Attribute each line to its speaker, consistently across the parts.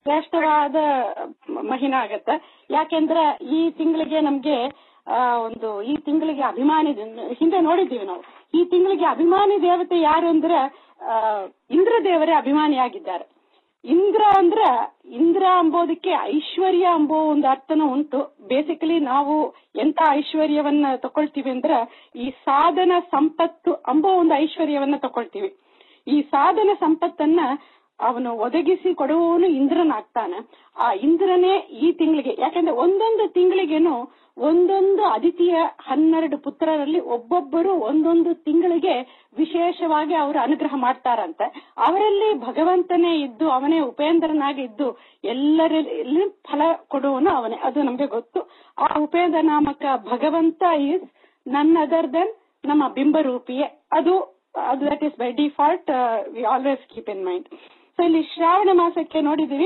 Speaker 1: ಶ್ರೇಷ್ಠವಾದ ಮಹಿನ ಆಗತ್ತೆ ಯಾಕೆಂದ್ರೆ ಈ ತಿಂಗಳಿಗೆ ನಮ್ಗೆ ಆ, ಒಂದು ಈ ತಿಂಗಳಿಗೆ ಅಭಿಮಾನಿ ಹಿಂದೆ ನೋಡಿದ್ದೀವಿ ನಾವು ಈ ತಿಂಗಳಿಗೆ ಅಭಿಮಾನಿ ದೇವತೆ ಯಾರು ಅಂದ್ರೆ ಆ, ಇಂದ್ರ ದೇವರೇ ಅಭಿಮಾನಿಯಾಗಿದ್ದಾರೆ ಇಂದ್ರ ಅಂದ್ರ ಇಂದ್ರ ಅಂಬೋದಕ್ಕೆ ಐಶ್ವರ್ಯ ಅಂಬೋ ಒಂದು ಅರ್ಥನೂ ಉಂಟು ಬೇಸಿಕಲಿ ನಾವು ಎಂತ ಐಶ್ವರ್ಯವನ್ನ ತಕೊಳ್ತೀವಿ ಅಂದ್ರೆ ಈ ಸಾಧನ ಸಂಪತ್ತು ಅಂಬೋ ಒಂದು ಐಶ್ವರ್ಯವನ್ನ ತಕೊಳ್ತೀವಿ ಈ ಸಾಧನ ಸಂಪತ್ತನ್ನ ಅವನು ಒದಗಿಸಿ ಕೊಡುವವನು ಇಂದ್ರನಾಗ್ತಾನೆ ಆ ಇಂದ್ರನೇ ಈ ತಿಂಗಳಿಗೆ ಯಾಕಂದ್ರೆ ಒಂದೊಂದು ತಿಂಗಳಿಗೇನು ಒಂದೊಂದು ಅದಿತಿಯ ಹನ್ನೆರಡು ಪುತ್ರರಲ್ಲಿ ಒಬ್ಬೊಬ್ಬರು ಒಂದೊಂದು ತಿಂಗಳಿಗೆ ವಿಶೇಷವಾಗಿ ಅವರು ಅನುಗ್ರಹ ಮಾಡ್ತಾರಂತೆ ಅವರಲ್ಲಿ ಭಗವಂತನೇ ಇದ್ದು ಅವನೇ ಉಪೇಂದ್ರನಾಗಿ ಇದ್ದು ಎಲ್ಲರಲ್ಲಿ ಫಲ ಕೊಡುವನು ಅವನೇ ಅದು ನಮ್ಗೆ ಗೊತ್ತು ಆ ಉಪೇಂದ್ರ ನಾಮಕ ಭಗವಂತ ಈಸ್ ನನ್ ಅದರ್ ದೆನ್ ನಮ್ಮ ಬಿಂಬರೂಪಿಯೇ ಅದು ಅದು that is by default we always keep in mind so ಇಲ್ಲಿ ಶ್ರಾವಣ ಮಾಸಕ್ಕೆ ನೋಡಿದೀವಿ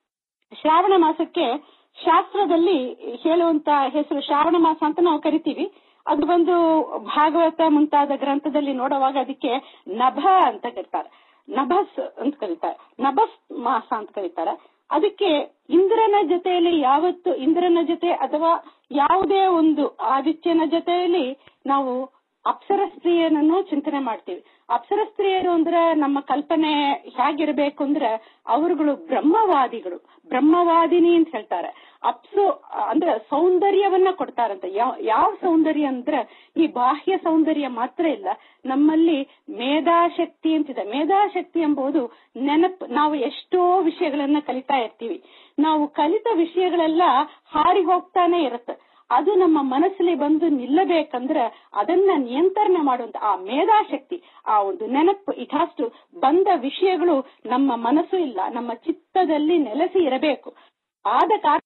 Speaker 1: ಶ್ರಾವಣ ಮಾಸಕ್ಕೆ ಶಾಸ್ತ್ರದಲ್ಲಿ ಹೇಳುವಂತ ಹೆಸರು ಶ್ರಾವಣ ಮಾಸ ಅಂತ ನಾವು ಕರಿತೀವಿ ಅದು ಬಂದು ಭಾಗವತ ಮುಂತಾದ ಗ್ರಂಥದಲ್ಲಿ ನೋಡುವಾಗ ಅದಕ್ಕೆ ನಭ ಅಂತ ಕರೀತಾರೆ ನಭಸ್ ಅಂತ ಕರೀತಾರೆ ನಭಸ್ ಮಾಸ ಅಂತ ಕರೀತಾರೆ ಅದಕ್ಕೆ ಇಂದ್ರನ ಜೊತೆಯಲ್ಲಿ ಯಾವತ್ತು ಇಂದ್ರನ ಜೊತೆ ಅಥವಾ ಯಾವುದೇ ಒಂದು ಆದಿತ್ಯನ ಜೊತೆಯಲ್ಲಿ ನಾವು ಅಪ್ಸರ ಸ್ತ್ರೀಯರನ್ನು ಚಿಂತನೆ ಮಾಡ್ತೀವಿ ಅಪ್ಸರ ಸ್ತ್ರೀಯರು ಅಂದ್ರೆ ನಮ್ಮ ಕಲ್ಪನೆ ಹೇಗಿರ್ಬೇಕು ಅಂದ್ರೆ ಅವರುಗಳು ಬ್ರಹ್ಮವಾದಿಗಳು ಬ್ರಹ್ಮವಾದಿನಿ ಅಂತ ಹೇಳ್ತಾರೆ ಅಪ್ಸು ಅಂದ್ರೆ ಸೌಂದರ್ಯವನ್ನ ಕೊಡ್ತಾರಂತೆ ಯಾವ ಯಾವ ಸೌಂದರ್ಯ ಅಂದ್ರೆ ಈ ಬಾಹ್ಯ ಸೌಂದರ್ಯ ಮಾತ್ರ ಇಲ್ಲ ನಮ್ಮಲ್ಲಿ ಮೇಧಾಶಕ್ತಿ ಅಂತಿದೆ ಮೇಧಾಶಕ್ತಿ ಎಂಬುದು ನೆನಪು ನಾವು ಎಷ್ಟೋ ವಿಷಯಗಳನ್ನ ಕಲಿತಾ ಇರ್ತೀವಿ ನಾವು ಕಲಿತ ವಿಷಯಗಳೆಲ್ಲ ಹಾರಿ ಹೋಗ್ತಾನೆ ಇರುತ್ತೆ ಅದು ನಮ್ಮ ಮನಸ್ಸಲ್ಲಿ ಬಂದು ನಿಲ್ಲಬೇಕಂದ್ರೆ ಅದನ್ನ ನಿಯಂತ್ರಣ ಮಾಡುವಂತ ಆ ಮೇಧಾಶಕ್ತಿ ಆ ಒಂದು ನೆನಪು ಇಟ್ ಹ್ಯಾಸ್ ಟು ಬಂದ ವಿಷಯಗಳು ನಮ್ಮ ಮನಸ್ಸು ಇಲ್ಲ ನಮ್ಮ ಚಿತ್ತದಲ್ಲಿ ನೆಲೆಸಿ ಇರಬೇಕು ಆದ ಕಾರಣ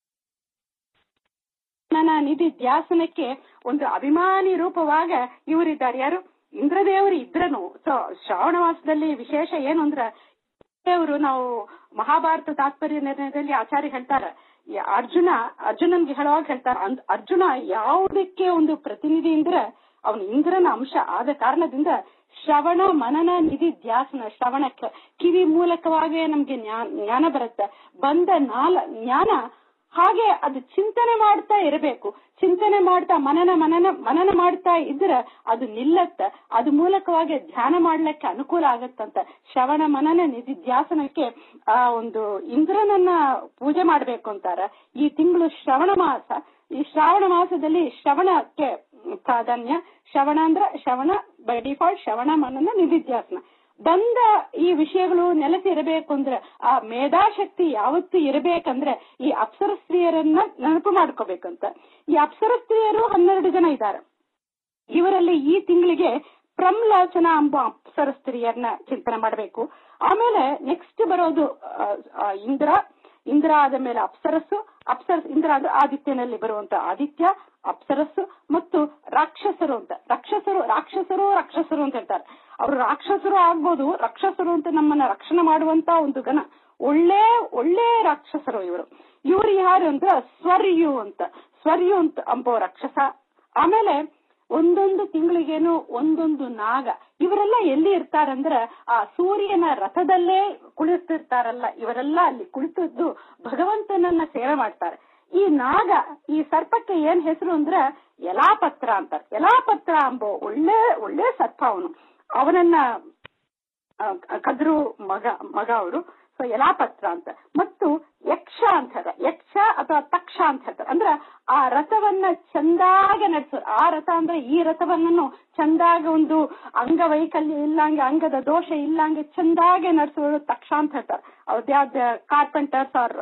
Speaker 1: ನನ್ನ ನಿಧಿ ಧ್ಯಾಸನಕ್ಕೆ ಒಂದು ಅಭಿಮಾನಿ ರೂಪವಾಗ ಇವರಿದ್ದಾರೆ ಯಾರು ಇಂದ್ರದೇವರು ಇದ್ರನು ಸೊ ಶ್ರಾವಣ ಮಾಸದಲ್ಲಿ ವಿಶೇಷ ಏನು ಅಂದ್ರ ದೇವರು ನಾವು ಮಹಾಭಾರತ ತಾತ್ಪರ್ಯ ನಿರ್ಣಯದಲ್ಲಿ ಆಚಾರ್ಯ ಹೇಳ್ತಾರೆ ಈ ಅರ್ಜುನ ಅರ್ಜುನನ್ಗೆ ಹೇಳುವಾಗ ಹೇಳ್ತಾರೆ ಅಂದ್- ಅರ್ಜುನ ಯಾವುದಕ್ಕೆ ಒಂದು ಪ್ರತಿನಿಧಿ ಅಂದ್ರೆ ಅವನು ಇಂದ್ರನ ಅಂಶ ಆದ ಕಾರಣದಿಂದ ಶ್ರವಣ ಮನನ ನಿಧಿ ಧ್ಯಾಸನ ಶ್ರವಣ ಕ- ಕಿವಿ ಮೂಲಕವಾಗಿ ನಮ್ಗೆ ಜ್ಞಾ- ಜ್ಞಾನ ಬರುತ್ತೆ ಬಂದ ನಾಲ ಜ್ಞಾನ ಹಾಗೆ ಅದು ಚಿಂತನೆ ಮಾಡ್ತಾ ಇರಬೇಕು ಚಿಂತನೆ ಮಾಡ್ತಾ ಮನನ ಮನನ ಮನನ ಮಾಡ್ತಾ ಇದ್ರೆ ಅದು ನಿಲ್ಲತ್ತ ಅದು ಮೂಲಕವಾಗಿ ಧ್ಯಾನ ಮಾಡ್ಲಿಕ್ಕೆ ಅನುಕೂಲ ಆಗತ್ತಂತ ಶ್ರವಣ ಮನನ ನಿಧಿಧ್ಯಾಸನಕ್ಕೆ ಆ ಒಂದು ಇಂದ್ರನನ್ನ ಪೂಜೆ ಮಾಡ್ಬೇಕು ಅಂತಾರ ಈ ತಿಂಗಳು ಶ್ರವಣ ಮಾಸ ಈ ಶ್ರಾವಣ ಮಾಸದಲ್ಲಿ ಶ್ರವಣಕ್ಕೆ ಪ್ರಾಧಾನ್ಯ ಶ್ರವಣ ಅಂದ್ರ ಶ್ರವಣ ಬೈ ಡಿಫಾಲ್ಟ್ ಶ್ರವಣ ಮನನ ನಿಧಿಧ್ಯಾಸನ ಬಂದ ಈ ವಿಷಯಗಳು ನೆಲೆಸಿ ಇರಬೇಕು ಅಂದ್ರೆ ಆ ಮೇಧಾಶಕ್ತಿ ಯಾವತ್ತು ಇರಬೇಕಂದ್ರೆ ಈ ಅಪ್ಸರ ಸ್ತ್ರೀಯರನ್ನ ನೆನಪು ಮಾಡ್ಕೋಬೇಕಂತ ಈ ಅಪ್ಸರ ಸ್ತ್ರೀಯರು ಹನ್ನೆರಡು ಜನ ಇದ್ದಾರೆ ಇವರಲ್ಲಿ ಈ ತಿಂಗಳಿಗೆ ಪ್ರಮ್ಲಾಚನ ಎಂಬ ಅಪ್ಸರ ಸ್ತ್ರೀಯರನ್ನ ಚಿಂತನೆ ಮಾಡಬೇಕು ಆಮೇಲೆ ನೆಕ್ಸ್ಟ್ ಬರೋದು ಆ, ಆ, ಇಂದ್ರ ಇಂದ್ರ ಆದ ಮೇಲೆ ಅಪ್ಸರಸ್ಸು ಅಪ್ಸರಸ್ ಇಂದ್ರ ಅಂದ್ರೆ ಆದಿತ್ಯನಲ್ಲಿ ಬರುವಂತ ಆದಿತ್ಯ ಅಪ್ಸರಸ್ಸು ಮತ್ತು ರಾಕ್ಷಸರು ಅಂತ ರಾಕ್ಷಸರು ರಾಕ್ಷಸರು ರಾಕ್ಷಸರು ಅಂತ ಹೇಳ್ತಾರೆ ಅವರು ರಾಕ್ಷಸರು ಆಗ್ಬೋದು ರಾಕ್ಷಸರು ಅಂತ ನಮ್ಮನ್ನ ರಕ್ಷಣೆ ಮಾಡುವಂತ ಒಂದು ಗಣ ಒಳ್ಳೆ ಒಳ್ಳೆ ರಾಕ್ಷಸರು ಇವರು ಇವರು ಯಾರು ಅಂದ್ರೆ ಸ್ವರ್ಯು ಅಂತ ಸ್ವರ್ಯು ಅಂತ ಅಂಬೋ ರಾಕ್ಷಸ ಆಮೇಲೆ ಒಂದೊಂದು ತಿಂಗಳಿಗೇನು ಒಂದೊಂದು ನಾಗ ಇವರೆಲ್ಲ ಎಲ್ಲಿ ಇರ್ತಾರಂದ್ರ ಆ ಸೂರ್ಯನ ರಥದಲ್ಲೇ ಕುಳಿತಿರ್ತಾರಲ್ಲ ಇವರೆಲ್ಲ ಅಲ್ಲಿ ಕುಳಿತದ್ದು ಭಗವಂತನನ್ನ ಸೇವೆ ಮಾಡ್ತಾರೆ ಈ ನಾಗ ಈ ಸರ್ಪಕ್ಕೆ ಏನ್ ಹೆಸರು ಅಂದ್ರ ಯಲಾಪತ್ರ ಅಂತಾರೆ ಯಲಾಪತ್ರ ಎಂಬ ಒಳ್ಳೆ ಒಳ್ಳೆ ಸರ್ಪ ಅವನು ಅವನನ್ನ ಆ, ಕದ್ರು ಮಗ ಮಗ ಅವರು ಸೊ ಯಲಾಪತ್ರ ಅಂತ ಮತ್ತು ಯಕ್ಷ ಅಂತ ಹೇಳ್ತಾರೆ ಯಕ್ಷ ಅಥವಾ ತಕ್ಷ ಅಂತ ಹೇಳ್ತಾರೆ ಅಂದ್ರೆ ಆ ರಥವನ್ನ ಚಂದಾಗ ನಡೆಸೋರು ಆ ರಥ ಅಂದ್ರೆ ಈ ರಥವನ್ನು ಚಂದಾಗ ಒಂದು ಅಂಗವೈಕಲ್ಯ ಇಲ್ಲಂಗೆ ಅಂಗದ ದೋಷ ಇಲ್ಲಂಗೆ ಚಂದಾಗೆ ನಡೆಸೋರು ತಕ್ಷ ಅಂತ ಹೇಳ್ತಾರೆ ಅವ್ರದ್ಯಾವ್ದ ಕಾರ್ಪೆಂಟರ್ಸ್ ಆರ್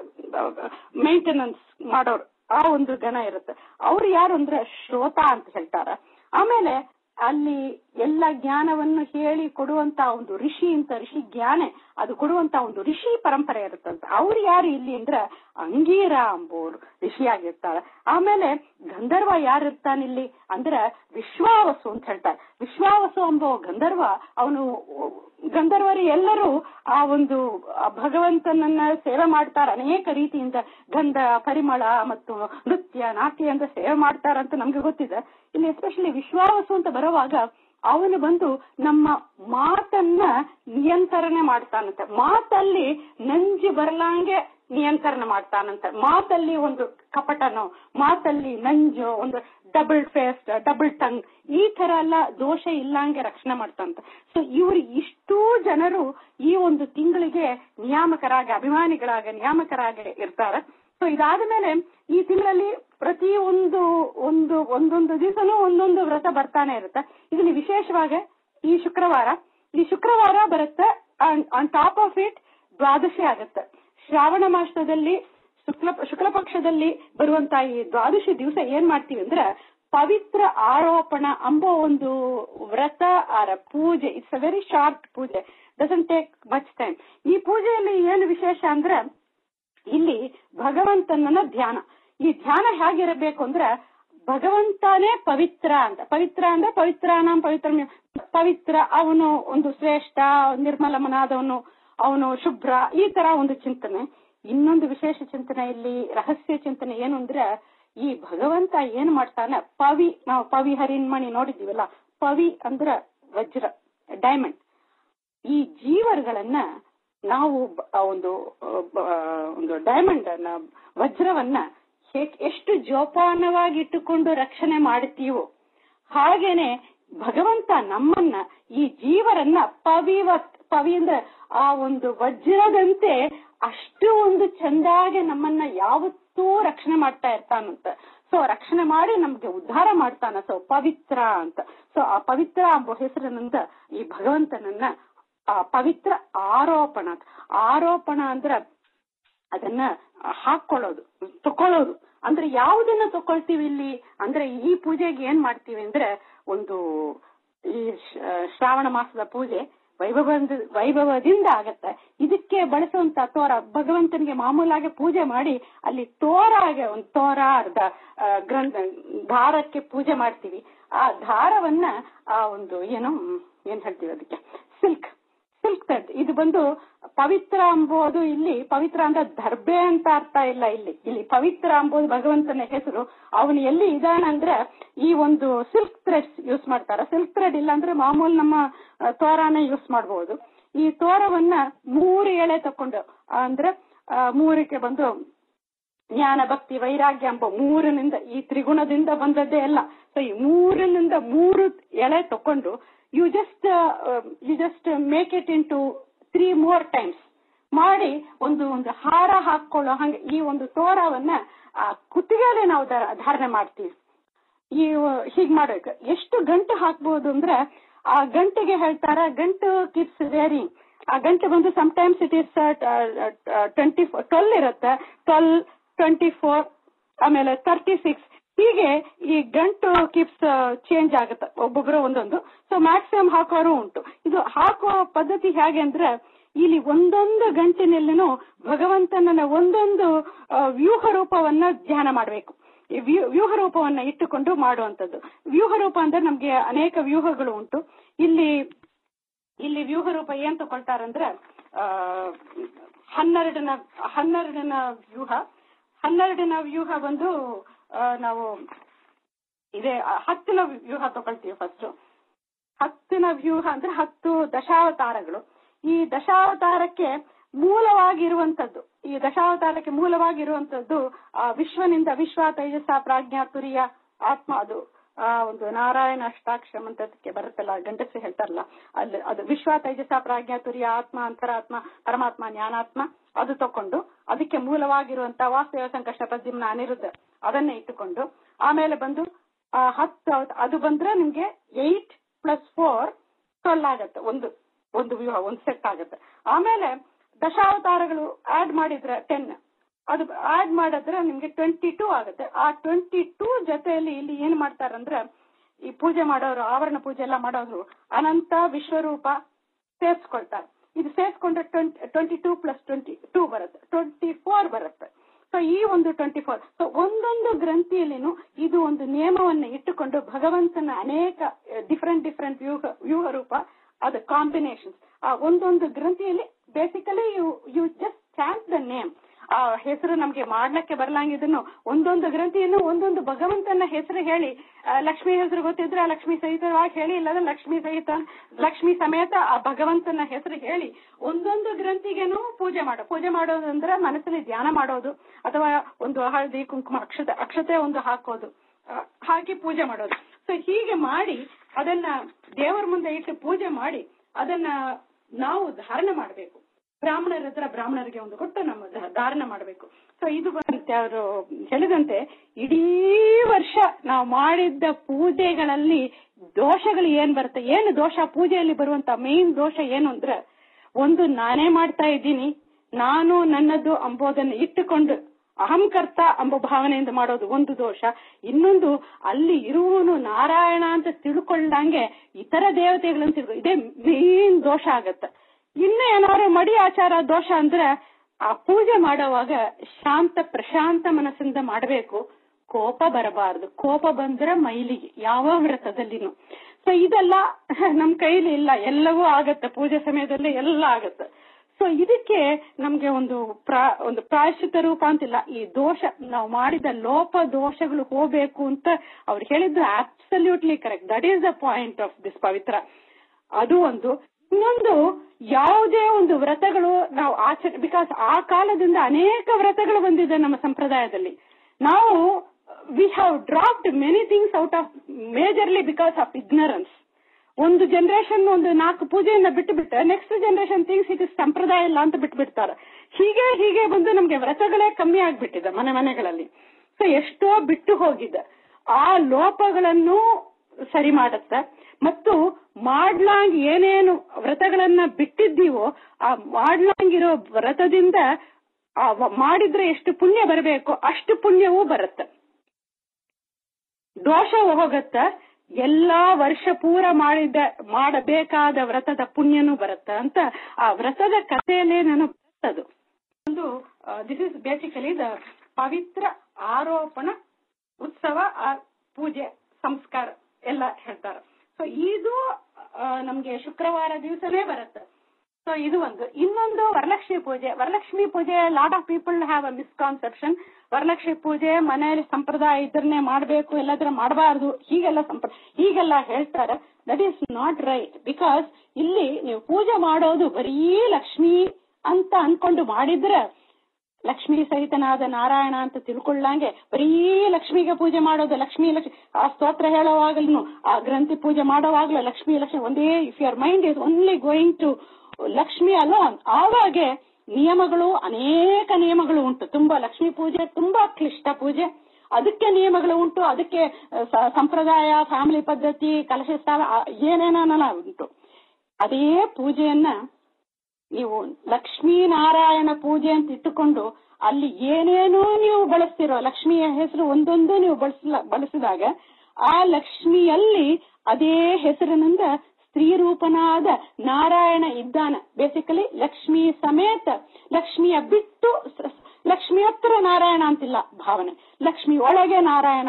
Speaker 1: ಮೇಂಟೆನೆನ್ಸ್ ಮಾಡೋರು ಆ ಒಂದು ಗಣ ಇರುತ್ತೆ ಅವ್ರು ಯಾರು ಅಂದ್ರೆ ಶ್ರೋತ ಅಂತ ಹೇಳ್ತಾರೆ ಆಮೇಲೆ ಅಲ್ಲಿ ಎಲ್ಲ ಜ್ಞಾನವನ್ನು ಹೇಳಿ ಕೊಡುವಂತ ಒಂದು ಋಷಿ ಅಂತ ಋಷಿ ಜ್ಞಾನ ಅದು ಕೊಡುವಂತ ಒಂದು ಋಷಿ ಪರಂಪರೆ ಇರುತ್ತಂತ ಅವ್ರು ಯಾರು ಇಲ್ಲಿ ಅಂದ್ರೆ ಅಂಗೀರ ಅಂಬೋರು ಋಷಿಯಾಗಿರ್ತಾರೆ ಆಮೇಲೆ ಗಂಧರ್ವ ಯಾರು ಇರ್ತಾನಿಲ್ಲಿ ಅಂದ್ರೆ ವಿಶ್ವಾವಸು ಅಂತ ಹೇಳ್ತಾರೆ ವಿಶ್ವಾವಸು ಎಂಬ ಗಂಧರ್ವ ಅವನು ಗಂಧರ್ವರು ಎಲ್ಲರೂ ಆ ಒಂದು ಆ ಭಗವಂತನನ್ನ ಸೇವೆ ಮಾಡ್ತಾರೆ ಅನೇಕ ರೀತಿಯಿಂದ ಗಂಧ ಪರಿಮಳ ಮತ್ತು ನೃತ್ಯ ನಾಟ್ಯ ಅಂತ ಸೇವೆ ಮಾಡ್ತಾರಂತ ನಮ್ಗೆ ಗೊತ್ತಿದೆ ಇಲ್ಲಿ ಎಸ್ಪೆಷಲಿ ವಿಶ್ವಾವಸು ಅಂತ ಬರುವಾಗ ಅವನು ಬಂದು ನಮ್ಮ ಮಾತನ್ನ ನಿಯಂತ್ರಣ ಮಾಡ್ತಾನಂತೆ ಮಾತಲ್ಲಿ ನಂಜಿ ಬರಲಾಂಗೆ ನಿಯಂತ್ರಣ ಮಾಡ್ತಾನಂತೆ ಮಾತಲ್ಲಿ ಒಂದು ಕಪಟನೋ ಮಾತಲ್ಲಿ ನಂಜು ಒಂದು ಡಬಲ್ ಫೇಸ್ಟ್ ಡಬಲ್ ಟಂಗ್ ಈ ತರ ಎಲ್ಲ ದೋಷ ಇಲ್ಲಂಗೆ ರಕ್ಷಣೆ ಮಾಡ್ತಾನಂತೆ ಸೊ ಇವ್ರು ಇಷ್ಟೂ ಜನರು ಈ ಒಂದು ತಿಂಗಳಿಗೆ ನಿಯಾಮಕರಾಗಿ ಅಭಿಮಾನಿಗಳಾಗಿ ನಿಯಾಮಕರಾಗಿ ಇರ್ತಾರೆ ಸೊ ಇದಾದ ಮೇಲೆ ಈ ತಿಂಗಳಲ್ಲಿ ಪ್ರತಿ ಒಂದು ಒಂದು ಒಂದೊಂದು ದಿವಸನೂ ಒಂದೊಂದು ವ್ರತ ಬರ್ತಾನೆ ಇರುತ್ತೆ ಇದರಲ್ಲಿ ವಿಶೇಷವಾಗಿ ಈ ಶುಕ್ರವಾರ ಈ ಶುಕ್ರವಾರ ಬರುತ್ತೆ ಆನ್ ಟಾಪ್ ಆಫ್ ಇಟ್ ದ್ವಾದಶಿ ಆಗುತ್ತೆ ಶ್ರಾವಣ ಮಾಸದಲ್ಲಿ ಶುಕ್ಲ ಶುಕ್ಲ ಪಕ್ಷದಲ್ಲಿ ಬರುವಂತ ಈ ದ್ವಾದಶಿ ದಿವಸ ಏನ್ ಮಾಡ್ತೀವಿ ಅಂದ್ರೆ ಪವಿತ್ರ ಆರೋಪಣ ಅಂಬೋ ಒಂದು ವ್ರತ ಆರ ಪೂಜೆ ಇಟ್ಸ್ ಅ ವೆರಿ ಶಾರ್ಟ್ ಪೂಜೆ ಡಸಂಟ್ ಟೇಕ್ ಮಚ್ ಟೈಮ್ ಈ ಪೂಜೆಯಲ್ಲಿ ಏನು ವಿಶೇಷ ಅಂದ್ರೆ ಇಲ್ಲಿ ಭಗವಂತನ ಧ್ಯಾನ ಈ ಧ್ಯಾನ ಹೇಗಿರಬೇಕು ಅಂದ್ರೆ ಭಗವಂತನೇ ಪವಿತ್ರ ಅಂತ ಪವಿತ್ರ ಅಂದ್ರೆ ಪವಿತ್ರಾನಾಂ ಪವಿತ್ರ ಪವಿತ್ರ ಅವನು ಒಂದು ಶ್ರೇಷ್ಠ ನಿರ್ಮಲಮನಾದವನು ಅವನು ಶುಭ್ರ ಈ ತರ ಒಂದು ಚಿಂತನೆ ಇನ್ನೊಂದು ವಿಶೇಷ ಚಿಂತನೆ ಇಲ್ಲಿ ರಹಸ್ಯ ಚಿಂತನೆ ಏನು ಅಂದ್ರೆ ಈ ಭಗವಂತ ಏನ್ ಮಾಡ್ತಾನೆ ಪವಿ ನಾವು ಪವಿ ಹರಿನ್ಮಣಿ ನೋಡಿದೀವಲ್ಲ ಪವಿ ಅಂದ್ರ ವಜ್ರ ಡೈಮಂಡ್ ಈ ಜೀವರುಗಳನ್ನ ನಾವು ಬ- ಆ ಒಂದು ಆ, ಬ- ಆ, ಒಂದು ಡೈಮಂಡ್ ಅನ್ನ ವಜ್ರವನ್ನ ಹೇ- ಎಷ್ಟು ಜೋಪಾನವಾಗಿ ಇಟ್ಟುಕೊಂಡು ರಕ್ಷಣೆ ಮಾಡುತ್ತೀವೋ ಹಾಗೇನೆ ಭಗವಂತ ನಮ್ಮನ್ನ ಈ ಜೀವರನ್ನ ಪವಿವತ್ ಪವಿ ಅಂದ್ರೆ ಆ ಒಂದು ವಜ್ರದಂತೆ ಅಷ್ಟು ಒಂದು ಚಂದಾಗಿ ನಮ್ಮನ್ನ ಯಾವತ್ತೂ ರಕ್ಷಣೆ ಮಾಡ್ತಾ ಇರ್ತಾನಂತ ಸೊ ರಕ್ಷಣೆ ಮಾಡಿ ನಮ್ಗೆ ಉದ್ಧಾರ ಮಾಡ್ತಾನ ಸೊ ಪವಿತ್ರ ಅಂತ ಸೊ ಆ ಪವಿತ್ರ ಎಂಬ ಹೆಸರಿನಿಂದ ಈ ಭಗವಂತನನ್ನ ಆ ಪವಿತ್ರ ಆರೋಪಣ ಅಂತ. ಆರೋಪಣ ಅಂದ್ರ ಅದನ್ನ ಹಾಕೊಳ್ಳೋದು ತಕೊಳ್ಳೋದು ಅಂದ್ರೆ ಯಾವುದನ್ನ ತಕೊಳ್ತೀವಿ ಇಲ್ಲಿ ಅಂದ್ರೆ ಈ ಪೂಜೆಗೆ ಏನ್ ಮಾಡ್ತೀವಿ ಅಂದ್ರೆ ಒಂದು ಈ ಶ- ಶ್ರಾವಣ ಮಾಸದ ಪೂಜೆ ವೈಭವದಿಂದ ವೈಭವದಿಂದ ಆಗತ್ತೆ ಇದಕ್ಕೆ ಬಳಸುವಂತ ತೋರ ಭಗವಂತನಿಗೆ ಮಾಮೂಲಾಗಿ ಪೂಜೆ ಮಾಡಿ ಅಲ್ಲಿ ತೋರಾಗೆ ಒಂದು ತೋರ ಅರ್ಧ ಆ, ಗ್ರಂಥ ದಾರಕ್ಕೆ ಪೂಜೆ ಮಾಡ್ತೀವಿ ಆ ದಾರವನ್ನ ಆ ಒಂದು ಏನು ಮ್, ಏನ್ ಹೇಳ್ತೀವಿ ಅದಕ್ಕೆ ಸಿಲ್ಕ್ ಸಿಲ್ಕ್ ಥ್ರೆಡ್ ಇದು ಬಂದು ಪವಿತ್ರ ಅಂಬೋದು ಇಲ್ಲಿ ಪವಿತ್ರ ಅಂದ್ರೆ ದರ್ಬೆ ಅಂತ ಅರ್ಥ ಇಲ್ಲ ಇಲ್ಲಿ ಇಲ್ಲಿ ಪವಿತ್ರ ಅಂಬೋದು ಭಗವಂತನ ಹೆಸರು ಅವನು ಎಲ್ಲಿ ಇದಾನಂದ್ರೆ ಈ ಒಂದು ಸಿಲ್ಕ್ ಥ್ರೆಡ್ಸ್ ಯೂಸ್ ಮಾಡ್ತಾರ ಸಿಲ್ಕ್ ಥ್ರೆಡ್ ಇಲ್ಲ ಅಂದ್ರೆ ಮಾಮೂಲು ನಮ್ಮ ಆ, ತೋರಾನ ಯೂಸ್ ಮಾಡಬಹುದು ಈ ತೋರವನ್ನ ಮೂರು ಎಳೆ ತಕೊಂಡು ಅಂದ್ರೆ ಆ, ಮೂರಕ್ಕೆ ಬಂದು ಜ್ಞಾನ ಭಕ್ತಿ ವೈರಾಗ್ಯ ಎಂಬ ಮೂರನಿಂದ ಈ ತ್ರಿಗುಣದಿಂದ ಬಂದದ್ದೇ ಅಲ್ಲ ಸೊ ಈ ಮೂರನಿಂದ ಮೂರು ಎಳೆ ತಕೊಂಡು you just you just make it in two three more times ಮಾಡಿ ಒಂದು ಒಂದು ಹಾರ ಹಾಕೊಳ್ಳೋ ಹಂಗೆ ಈ ಒಂದು ತೋರವನ್ನ ಆ ಕುತ್ತಿಗೆಯಲ್ಲಿ ನಾವು ಧಾ- ಧಾರಣೆ ಮಾಡ್ತೀವಿ ಈ ಹೀಗ್ ಮಾಡ್ಬೇಕು ಎಷ್ಟು ಗಂಟು ಹಾಕ್ಬಹುದು ಅಂದ್ರೆ ಆ ಗಂಟೆಗೆ ಹೇಳ್ತಾರ ಗಂಟು ಕಿಪ್ಸ್ ವೇರಿಂಗ್ ಆ ಗಂಟೆ ಬಂದು times it is twenty twelve ಇರುತ್ತೆ ಟ್ವೆಲ್ ಟ್ವೆಂಟಿ ಫೋರ್ ಆಮೇಲೆ ತರ್ಟಿ ಸಿಕ್ಸ್ ಹೀಗೆ ಈ ಗಂಟು ಕಿಪ್ಸ್ ಚೇಂಜ್ ಆಗುತ್ತೆ ಒಬ್ಬೊಬ್ರು ಒಂದೊಂದು ಸೊ ಮ್ಯಾಕ್ಸಿಮಮ್ ಹಾಕೋರು ಉಂಟು ಇದು ಹಾಕುವ ಪದ್ಧತಿ ಹೇಗೆ ಅಂದ್ರೆ ಇಲ್ಲಿ ಒಂದೊಂದು ಗಂಟಿನಲ್ಲಿನೂ ಭಗವಂತನ ಒಂದೊಂದು ಆ, ವ್ಯೂಹ ರೂಪವನ್ನ ಧ್ಯಾನ ಮಾಡಬೇಕು ಈ ವ್ಯೂ- ವ್ಯೂಹ ರೂಪವನ್ನ ಇಟ್ಟುಕೊಂಡು ಮಾಡುವಂತದ್ದು ವ್ಯೂಹ ರೂಪ ಅಂದ್ರೆ ನಮ್ಗೆ ಅನೇಕ ವ್ಯೂಹಗಳು ಉಂಟು ಇಲ್ಲಿ ಇಲ್ಲಿ ವ್ಯೂಹ ರೂಪ ಏನ್ ತಗೊಳ್ತಾರಂದ್ರೆ ಆ ಹನ್ನೆರಡನ ಹನ್ನೆರಡನ ವ್ಯೂಹ ಹನ್ನೆರಡನ ವ್ಯೂಹ ಬಂದು ಆ, ನಾವು ಇದೇ ಆ, ಹತ್ತಿನ ವ್ಯೂಹ ತಗೊಳ್ತೀವಿ ಫಸ್ಟ್ ಹತ್ತಿನ ವ್ಯೂಹ ಅಂದ್ರೆ ಹತ್ತು ದಶಾವತಾರಗಳು ಈ ದಶಾವತಾರಕ್ಕೆ ಮೂಲವಾಗಿರುವಂತದ್ದು ಈ ದಶಾವತಾರಕ್ಕೆ ಮೂಲವಾಗಿರುವಂತದ್ದು ಆ ವಿಶ್ವನಿಂದ ವಿಶ್ವ ತೈಜಸ ಪ್ರಾಜ್ಞಾ ತುರಿಯ ಆತ್ಮ ಅದು ಆ ಒಂದು ನಾರಾಯಣ ಅಷ್ಟಾಕ್ಷರ ಅಂತದಕ್ಕೆ ಬರುತ್ತಲ್ಲ ಗಂಡಸರು ಹೇಳ್ತಾರಲ್ಲ ಅಲ್ಲಿ ಅದು ವಿಶ್ವ ತೈಜಸ ಪ್ರಾಜ್ಞಾ ತುರಿಯ ಆತ್ಮ ಅಂತರಾತ್ಮ ಪರಮಾತ್ಮ ಜ್ಞಾನಾತ್ಮ ಅದು ತಕೊಂಡು ಅದಕ್ಕೆ ಮೂಲವಾಗಿರುವಂತ ವಾಸ್ತವ ಸಂಕಷ್ಟ ಪದ್ಯಮ್ನ ಅನಿರುದ್ಧ ಅದನ್ನೇ ಇಟ್ಟುಕೊಂಡು ಆಮೇಲೆ ಬಂದು ಆ ಹತ್ತು ಅದು ಬಂದ್ರೆ ನಿಮ್ಗೆ ಏಟ್ ಪ್ಲಸ್ ಫೋರ್ ಟ್ವೆಲ್ ಆಗತ್ತೆ ಒಂದು ಒಂದು ವ್ಯೂಹ ಒಂದು ಸೆಟ್ ಆಗುತ್ತೆ ಆಮೇಲೆ ದಶಾವತಾರಗಳು ಆಡ್ ಮಾಡಿದ್ರೆ ಟೆನ್ ಅದು ಆಡ್ ಮಾಡಿದ್ರೆ ನಿಮ್ಗೆ ಟ್ವೆಂಟಿ ಟೂ ಆಗುತ್ತೆ ಆ ಟ್ವೆಂಟಿ ಟೂ ಜೊತೆಯಲ್ಲಿ ಇಲ್ಲಿ ಏನ್ ಮಾಡ್ತಾರಂದ್ರೆ ಈ ಪೂಜೆ ಮಾಡೋರು ಆವರಣ ಪೂಜೆ ಎಲ್ಲ ಮಾಡೋರು ಅನಂತ ವಿಶ್ವರೂಪ ಸೇರ್ಸ್ಕೊಳ್ತಾರೆ ಇದು ಸೇರ್ಸ್ಕೊಂಡ್ರೆ twenty twenty two plus twenty two ಬರುತ್ತೆ ಟ್ವೆಂಟಿ ಫೋರ್ ಬರುತ್ತೆ ಸೊ ಈ ಒಂದು ಟ್ವೆಂಟಿ ಫೋರ್ ಸೊ ಒಂದೊಂದು ಗ್ರಂಥಿಯಲ್ಲಿನೂ ಇದು ಒಂದು ನಿಯಮವನ್ನು ಇಟ್ಟುಕೊಂಡು ಭಗವಂತನ ಅನೇಕ ಡಿಫರೆಂಟ್ ಡಿಫರೆಂಟ್ ವ್ಯೂಹ ವ್ಯೂಹ ರೂಪ ಅದು ಕಾಂಬಿನೇಷನ್ಸ್ ಆ ಒಂದೊಂದು ಗ್ರಂಥಿಯಲ್ಲಿ basically you you just chant the name ಆ ಹೆಸರು ನಮ್ಗೆ ಮಾಡ್ಲಕ್ಕೆ ಬರ್ಲಂಗಿದ್ರು ಒಂದೊಂದು ಗ್ರಂಥಿಯನ್ನು ಒಂದೊಂದು ಭಗವಂತನ ಹೆಸರು ಹೇಳಿ ಆ, ಲಕ್ಷ್ಮಿ ಹೆಸರು ಗೊತ್ತಿದ್ರೆ ಆ ಲಕ್ಷ್ಮಿ ಸಹಿತವಾಗಿ ಹೇಳಿ ಇಲ್ಲದ ಲಕ್ಷ್ಮಿ ಸಹಿತ ಲಕ್ಷ್ಮಿ ಸಮೇತ ಆ ಭಗವಂತನ ಹೆಸರು ಹೇಳಿ ಒಂದೊಂದು ಗ್ರಂಥಿಗೆನೂ ಪೂಜೆ ಮಾಡೋ ಪೂಜೆ ಮಾಡೋದು ಅಂದ್ರೆ ಮನಸ್ಸಲ್ಲಿ ಧ್ಯಾನ ಮಾಡೋದು ಅಥವಾ ಒಂದು ಹಳದಿ ಕುಂಕುಮ ಅಕ್ಷತೆ ಅಕ್ಷತೆ ಒಂದು ಹಾಕೋದು ಆ, ಹಾಕಿ ಪೂಜೆ ಮಾಡೋದು ಸೊ ಹೀಗೆ ಮಾಡಿ ಅದನ್ನ ದೇವರ ಮುಂದೆ ಇಟ್ಟು ಪೂಜೆ ಮಾಡಿ ಅದನ್ನ ನಾವು ಧಾರಣ ಮಾಡಬೇಕು ಬ್ರಾಹ್ಮಣರ ಹತ್ರ ಬ್ರಾಹ್ಮಣರಿಗೆ ಒಂದು ಕೊಟ್ಟು ನಮ್ಮ ಧ- ಧಾರಣ ಮಾಡಬೇಕು ಸೊ ಇದು ಬರುತ್ತೆ ಅವರು ಹೇಳಿದಂತೆ ಇಡೀ ವರ್ಷ ನಾವು ಮಾಡಿದ್ದ ಪೂಜೆಗಳಲ್ಲಿ ದೋಷಗಳು ಏನ್ ಬರುತ್ತೆ ಏನು ದೋಷ ಪೂಜೆಯಲ್ಲಿ ಬರುವಂತ ಮೇನ್ ದೋಷ ಏನು ಅಂದ್ರೆ ಒಂದು ನಾನೇ ಮಾಡ್ತಾ ಇದ್ದೀನಿ ನಾನು ನನ್ನದು ಅಂಬೋದನ್ನು ಇಟ್ಟುಕೊಂಡು ಅಹಂಕರ್ತ ಎಂಬ ಭಾವನೆಯಿಂದ ಮಾಡೋದು ಒಂದು ದೋಷ ಇನ್ನೊಂದು ಅಲ್ಲಿ ಇರುವವನು ನಾರಾಯಣ ಅಂತ ತಿಳ್ಕೊಳ್ಳಂಗೆ ಇತರ ದೇವತೆಗಳನ್ನು ತಿಳ್ಕೊ ಇದೇ ಮೇನ್ ದೋಷ ಆಗತ್ತೆ ಇನ್ನು ಏನಾದ್ರು ಮಡಿ ಆಚಾರ ದೋಷ ಅಂದ್ರೆ ಆ ಪೂಜೆ ಮಾಡುವಾಗ ಶಾಂತ ಪ್ರಶಾಂತ ಮನಸ್ಸಿಂದ ಮಾಡಬೇಕು ಕೋಪ ಬರಬಾರದು ಕೋಪ ಬಂದ್ರೆ ಮೈಲಿಗೆ ಯಾವ ವ್ರತದಲ್ಲಿನೂ ಸೊ ಇದೆಲ್ಲ ನಮ್ ಕೈಲಿ ಇಲ್ಲ ಎಲ್ಲವೂ ಆಗತ್ತೆ ಪೂಜೆ ಸಮಯದಲ್ಲಿ ಎಲ್ಲ ಆಗತ್ತೆ ಸೊ ಇದಕ್ಕೆ ನಮ್ಗೆ ಒಂದು ಪ್ರಾ ಒಂದು ಪ್ರಾಯಶ್ಚಿತ ರೂಪ ಅಂತಿಲ್ಲ ಈ ದೋಷ ನಾವು ಮಾಡಿದ ಲೋಪ ದೋಷಗಳು ಹೋಗ್ಬೇಕು ಅಂತ ಅವ್ರು ಹೇಳಿದ್ದು absolutely correct that is the point of this ಪವಿತ್ರ ಅದು ಒಂದು ಇನ್ನೊಂದು ಯಾವುದೇ ಒಂದು ವ್ರತಗಳು ನಾವು ಆಚರಣೆ ಬಿಕಾಸ್ ಆ ಕಾಲದಿಂದ ಅನೇಕ ವ್ರತಗಳು ಬಂದಿದೆ ನಮ್ಮ ಸಂಪ್ರದಾಯದಲ್ಲಿ ನಾವು we have dropped many things out of majorly because of ignorance ಒಂದು ಜನರೇಷನ್ ಒಂದು ನಾಲ್ಕು ಪೂಜೆಯನ್ನ ಬಿಟ್ಟು ಬಿಟ್ಟರೆ next generation things it is ಸಂಪ್ರದಾಯ ಇಲ್ಲ ಅಂತ ಬಿಟ್ಟು ಬಿಡ್ತಾರೆ ಹೀಗೆ ಹೀಗೆ ಬಂದು ನಮ್ಗೆ ವ್ರತಗಳೇ ಕಮ್ಮಿ ಆಗ್ಬಿಟ್ಟಿದೆ ಮನೆ ಮನೆಗಳಲ್ಲಿ ಸೊ ಎಷ್ಟೋ ಬಿಟ್ಟು ಹೋಗಿದೆ ಆ ಲೋಪಗಳನ್ನು ಸರಿ ಮಾಡುತ್ತೆ ಮತ್ತು ಮಾಡ್ಲಾಂಗ್ ಏನೇನು ವ್ರತಗಳನ್ನ ಬಿಟ್ಟಿದ್ದೀವೋ ಆ ಮಾಡ್ಲಾಂಗಿರೋ ವ್ರತದಿಂದ ಆ ವ- ಮಾಡಿದ್ರೆ ಎಷ್ಟು ಪುಣ್ಯ ಬರಬೇಕು ಅಷ್ಟು ಪುಣ್ಯವೂ ಬರುತ್ತೆ ದೋಷ ಹೋಗತ್ತ ಎಲ್ಲಾ ವರ್ಷ ಪೂರ ಮಾಡಿದ ಮಾಡಬೇಕಾದ ವ್ರತದ ಪುಣ್ಯನೂ ಬರುತ್ತ ಅಂತ ಆ ವ್ರತದ ಕಥೆಯಲ್ಲೇ ನಾನು ಬರ್ತದು ಒಂದು ದಿಸ್ ಇಸ್ ಬೇಸಿಕಲಿ ದ ಪವಿತ್ರ ಆರೋಪಣ ಉತ್ಸವ ಆ ಪೂಜೆ ಸಂಸ್ಕಾರ ಎಲ್ಲ ಹೇಳ್ತಾರೆ ಸೊ ಇದು ಆ, ನಮ್ಗೆ ಶುಕ್ರವಾರ ದಿವಸನೇ ಬರುತ್ತೆ ಸೊ ಇದು ಒಂದು ಇನ್ನೊಂದು ವರಲಕ್ಷ್ಮಿ ಪೂಜೆ ವರಲಕ್ಷ್ಮಿ ಪೂಜೆ lot of people have a misconception Varalakshmi ಪೂಜೆ ಮನೆಯಲ್ಲಿ ಸಂಪ್ರದಾಯ ಇದ್ರನ್ನೇ ಮಾಡಬೇಕು ಎಲ್ಲಾದ್ರೆ ಮಾಡಬಾರ್ದು ಹೀಗೆಲ್ಲ ಸಂಪ್ರ ಹೀಗೆಲ್ಲ ಹೇಳ್ತಾರೆ that is not right because ಇಲ್ಲಿ ನೀವು ಪೂಜೆ ಮಾಡೋದು ಬರೀ ಲಕ್ಷ್ಮಿ ಅಂತ ಅನ್ಕೊಂಡು ಮಾಡಿದ್ರೆ ಲಕ್ಷ್ಮಿ ಸಹಿತನಾದ ನಾರಾಯಣ ಅಂತ ತಿಳ್ಕೊಳ್ಳಂಗೆ ಬರೀ ಲಕ್ಷ್ಮಿಗೆ ಪೂಜೆ ಮಾಡೋದು ಲಕ್ಷ್ಮಿ ಲಕ್ಷ್ಮಿ ಆ ಸ್ತೋತ್ರ ಹೇಳುವಾಗಲೂ ಆ ಗ್ರಂಥಿ ಪೂಜೆ ಮಾಡುವಾಗ್ಲೂ ಲಕ್ಷ್ಮಿ ಲಕ್ಷ್ಮಿ ಒಂದೇ if your mind is only going to Lakshmi alone ಆವಾಗೆ ನಿಯಮಗಳು ಅನೇಕ ನಿಯಮಗಳು ಉಂಟು ತುಂಬಾ ಲಕ್ಷ್ಮಿ ಪೂಜೆ ತುಂಬಾ ಕ್ಲಿಷ್ಟ ಪೂಜೆ ಅದಕ್ಕೆ ನಿಯಮಗಳು ಉಂಟು ಅದಕ್ಕೆ ಆ, ಸ- ಸಂಪ್ರದಾಯ ಫ್ಯಾಮಿಲಿ ಪದ್ಧತಿ ಕಲಶ ಸ್ಥಾನ ಆ, ಏನೇನೇನೆಲ್ಲ ಉಂಟು ಅದೇ ಪೂಜೆಯನ್ನ ನೀವು ಲಕ್ಷ್ಮೀನಾರಾಯಣ ಪೂಜೆ ಅಂತ ಇಟ್ಟುಕೊಂಡು ಅಲ್ಲಿ ಏನೇನೋ ನೀವು ಬಳಸ್ತಿರೋ ಲಕ್ಷ್ಮಿಯ ಹೆಸರು ಒಂದೊಂದು ನೀವು ಬಳಸಲ ಬಳಸಿದಾಗ ಆ ಲಕ್ಷ್ಮಿಯಲ್ಲಿ ಅದೇ ಹೆಸರಿನಿಂದ ಸ್ತ್ರೀ ರೂಪನಾದ ನಾರಾಯಣ ಇದ್ದಾನ ಬೇಸಿಕಲಿ ಲಕ್ಷ್ಮಿ ಸಮೇತ ಲಕ್ಷ್ಮಿಯ ಬಿಟ್ಟು ಸ- ಲಕ್ಷ್ಮಿ ಹತ್ರ ನಾರಾಯಣ ಅಂತಿಲ್ಲ ಭಾವನೆ ಲಕ್ಷ್ಮಿ ಒಳಗೆ ನಾರಾಯಣ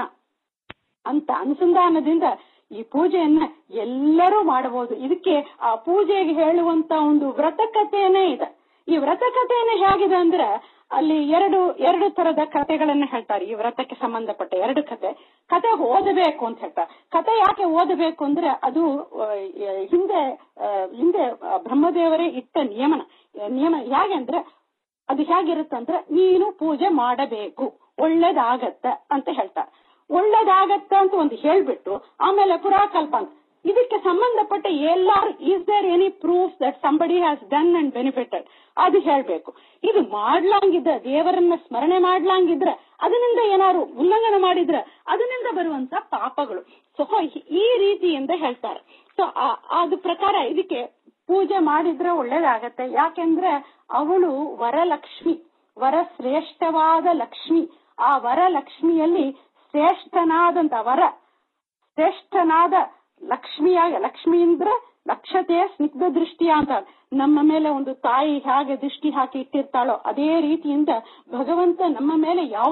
Speaker 1: ಅಂತ ಅನುಸಂಧಾನದಿಂದ ಈ ಪೂಜೆಯನ್ನ ಎಲ್ಲರೂ ಮಾಡಬಹುದು ಇದಕ್ಕೆ ಆ ಪೂಜೆಗೆ ಹೇಳುವಂತ ಒಂದು ವ್ರತಕಥೆನೇ ಇದೆ ಈ ವ್ರತಕಥೆನೇ ಹೇಗಿದೆ ಅಂದ್ರೆ ಅಲ್ಲಿ ಎರಡು ಎರಡು ತರದ ಕಥೆಗಳನ್ನ ಹೇಳ್ತಾರೆ ಈ ವ್ರತಕ್ಕೆ ಸಂಬಂಧಪಟ್ಟ ಎರಡು ಕತೆ ಕತೆ ಓದಬೇಕು ಅಂತ ಹೇಳ್ತಾರೆ ಕತೆ ಯಾಕೆ ಓದಬೇಕು ಅಂದ್ರೆ ಅದು ಆ, ಹಿಂದೆ ಆ, ಹಿಂದೆ ಆ, ಬ್ರಹ್ಮದೇವರೇ ಇಟ್ಟ ನಿಯಮನ ನಿಯಮ ಹೇಗೆ ಅಂದ್ರೆ ಅದು ಹೇಗಿರುತ್ತಂದ್ರೆ ನೀನು ಪೂಜೆ ಮಾಡಬೇಕು ಒಳ್ಳೇದಾಗತ್ತ ಅಂತ ಹೇಳ್ತಾರೆ ಒಳ್ಳೇದಾಗತ್ತ ಅಂತ ಒಂದು ಹೇಳ್ಬಿಟ್ಟು ಆಮೇಲೆ ಪುರಾಕಲ್ಪ ಅಂತ ಇದಕ್ಕೆ ಸಂಬಂಧಪಟ್ಟ ಎಲ್ಲಾರು is there any proof that somebody has done and benefited ಅದು ಹೇಳ್ಬೇಕು ಇದು ಮಾಡ್ಲಾಂಗಿದ್ರೆ ದೇವರನ್ನ ಸ್ಮರಣೆ ಮಾಡ್ಲಾಂಗಿದ್ರೆ ಅದರಿಂದ ಏನಾದ್ರು ಉಲ್ಲಂಘನೆ ಮಾಡಿದ್ರೆ ಅದರಿಂದ ಬರುವಂತ ಪಾಪಗಳು ಸೊ ಈ ರೀತಿಯಿಂದ ಹೇಳ್ತಾರೆ ಸೊ ಅದು ಪ್ರಕಾರ ಇದಕ್ಕೆ ಪೂಜೆ ಮಾಡಿದ್ರೆ ಒಳ್ಳೇದಾಗತ್ತೆ ಯಾಕೆಂದ್ರೆ ಅವಳು ವರಲಕ್ಷ್ಮಿ ವರ ಶ್ರೇಷ್ಠವಾದ ಲಕ್ಷ್ಮಿ ಆ ವರಲಕ್ಷ್ಮಿಯಲ್ಲಿ ಶ್ರೇಷ್ಠನಾದಂತ ವರ ಶ್ರೇಷ್ಠನಾದ ಲಕ್ಷ್ಮಿಯಾಗ ಲಕ್ಷ್ಮಿ ಅಂದ್ರೆ ಲಕ್ಷತೆಯ ಸ್ನಿಗ್ಧ ದೃಷ್ಟಿಯ ಅಂತ ನಮ್ಮ ಮೇಲೆ ಒಂದು ತಾಯಿ ಹೇಗೆ ದೃಷ್ಟಿ ಹಾಕಿ ಇಟ್ಟಿರ್ತಾಳೋ ಅದೇ ರೀತಿಯಿಂದ ಭಗವಂತ ನಮ್ಮ ಮೇಲೆ ಯಾವತ್ತೂ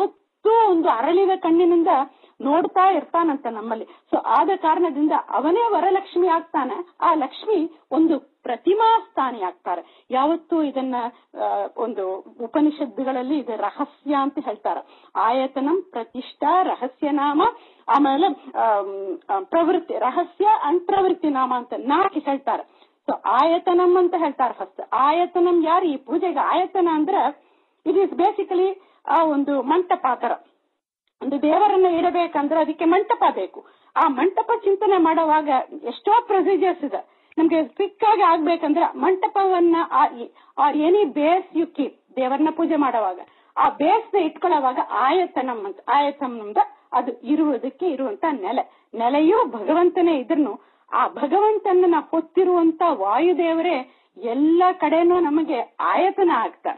Speaker 1: ಯಾವತ್ತೂ ಒಂದು ಅರಳಿದ ಕಣ್ಣಿನಿಂದ ನೋಡ್ತಾ ಇರ್ತಾನಂತ ನಮ್ಮಲ್ಲಿ ಸೊ ಆದ ಕಾರಣದಿಂದ ಅವನೇ ವರಲಕ್ಷ್ಮಿ ಆಗ್ತಾನೆ ಆ ಲಕ್ಷ್ಮಿ ಒಂದು ಪ್ರತಿಮಾ ಸ್ಥಾನಿ ಆಗ್ತಾರೆ ಯಾವತ್ತೂ ಇದನ್ನ ಆ, ಒಂದು ಉಪನಿಷತ್ತುಗಳಲ್ಲಿ ಇದು ರಹಸ್ಯ ಅಂತ ಹೇಳ್ತಾರೆ ಆಯತನಂ ಪ್ರತಿಷ್ಠಾ ರಹಸ್ಯ ನಾಮ ಆಮೇಲೆ ಆಮ್, ಆ, ಪ್ರವೃತ್ತಿ ರಹಸ್ಯ ಅಂಡ್ ಪ್ರವೃತ್ತಿ ನಾಮ ಅಂತ ನಾಲ್ಕು ಹೇಳ್ತಾರೆ ಸೊ ಆಯತನಂ ಅಂತ ಹೇಳ್ತಾರೆ ಫಸ್ಟ್ ಆಯತನಂ ಯಾರು ಈ ಪೂಜೆಗೆ ಆಯತನ ಅಂದ್ರೆ ಇಟ್ ಈಸ್ ಬೇಸಿಕಲಿ ಆ ಒಂದು ಮಂಟಪ ಆ ತರ ಒಂದು ದೇವರನ್ನ ಇಡಬೇಕಂದ್ರೆ ಅದಕ್ಕೆ ಮಂಟಪ ಬೇಕು ಆ ಮಂಟಪ ಚಿಂತನೆ ಮಾಡುವಾಗ ಎಷ್ಟೋ ಪ್ರೊಸೀಜರ್ಸ್ ಇದೆ ನಮ್ಗೆ ಕ್ವಿಕ್ ಆಗಿ ಆಗ್ಬೇಕಂದ್ರೆ ಮಂಟಪವನ್ನ or any base you keep ದೇವರನ್ನ ಪೂಜೆ ಮಾಡುವಾಗ ಆ ಬೇಸ್ ನ ಇಟ್ಕೊಳ್ಳೋವಾಗ ಆಯತನಂ ಅಂತ ಆಯತನಂದ ಅದು ಇರುವುದಕ್ಕೆ ಇರುವಂತ ನೆಲೆ ನೆಲೆಯೂ ಭಗವಂತನೇ ಇದ್ರೂ ಆ ಭಗವಂತನ ಹೊತ್ತಿರುವಂತ ವಾಯುದೇವರೇ ಎಲ್ಲ ಕಡೆನೂ ನಮಗೆ ಆಯತನ ಆಗ್ತಾರೆ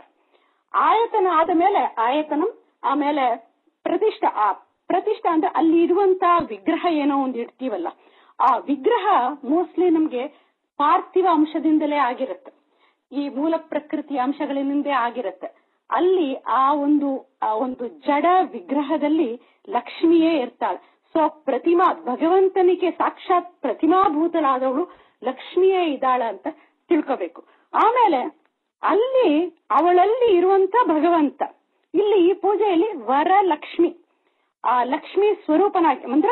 Speaker 1: ಆಯತನ ಆದ ಮೇಲೆ ಆಯತನಂ ಆಮೇಲೆ ಪ್ರತಿಷ್ಠಾ ಆ ಪ್ರತಿಷ್ಠಾ ಅಂದ್ರೆ ಅಲ್ಲಿ ಇರುವಂತ ವಿಗ್ರಹ ಏನೋ ಒಂದು ಇಡ್ತೀವಲ್ಲ ಆ ವಿಗ್ರಹ ಮೋಸ್ಟ್ಲಿ ನಮ್ಗೆ ಪಾರ್ಥಿವ ಅಂಶದಿಂದಲೇ ಆಗಿರುತ್ತೆ ಈ ಮೂಲ ಪ್ರಕೃತಿಯ ಅಂಶಗಳಿಂದೇ ಆಗಿರುತ್ತೆ ಅಲ್ಲಿ ಆ ಒಂದು ಆ ಒಂದು ಜಡ ವಿಗ್ರಹದಲ್ಲಿ ಲಕ್ಷ್ಮಿಯೇ ಇರ್ತಾಳೆ ಸೊ ಪ್ರತಿಮಾ ಭಗವಂತನಿಗೆ ಸಾಕ್ಷಾತ್ ಪ್ರತಿಮಾಭೂತಳಾದವಳು ಲಕ್ಷ್ಮಿಯೇ ಇದ್ದಾಳ ಅಂತ ತಿಳ್ಕೋಬೇಕು ಆಮೇಲೆ ಅಲ್ಲಿ ಅವಳಲ್ಲಿ ಇರುವಂತ ಭಗವಂತ ಇಲ್ಲಿ ಈ ಪೂಜೆಯಲ್ಲಿ ವರಲಕ್ಷ್ಮಿ ಆ ಲಕ್ಷ್ಮಿ ಸ್ವರೂಪನಾಗಿ ಅಂದ್ರೆ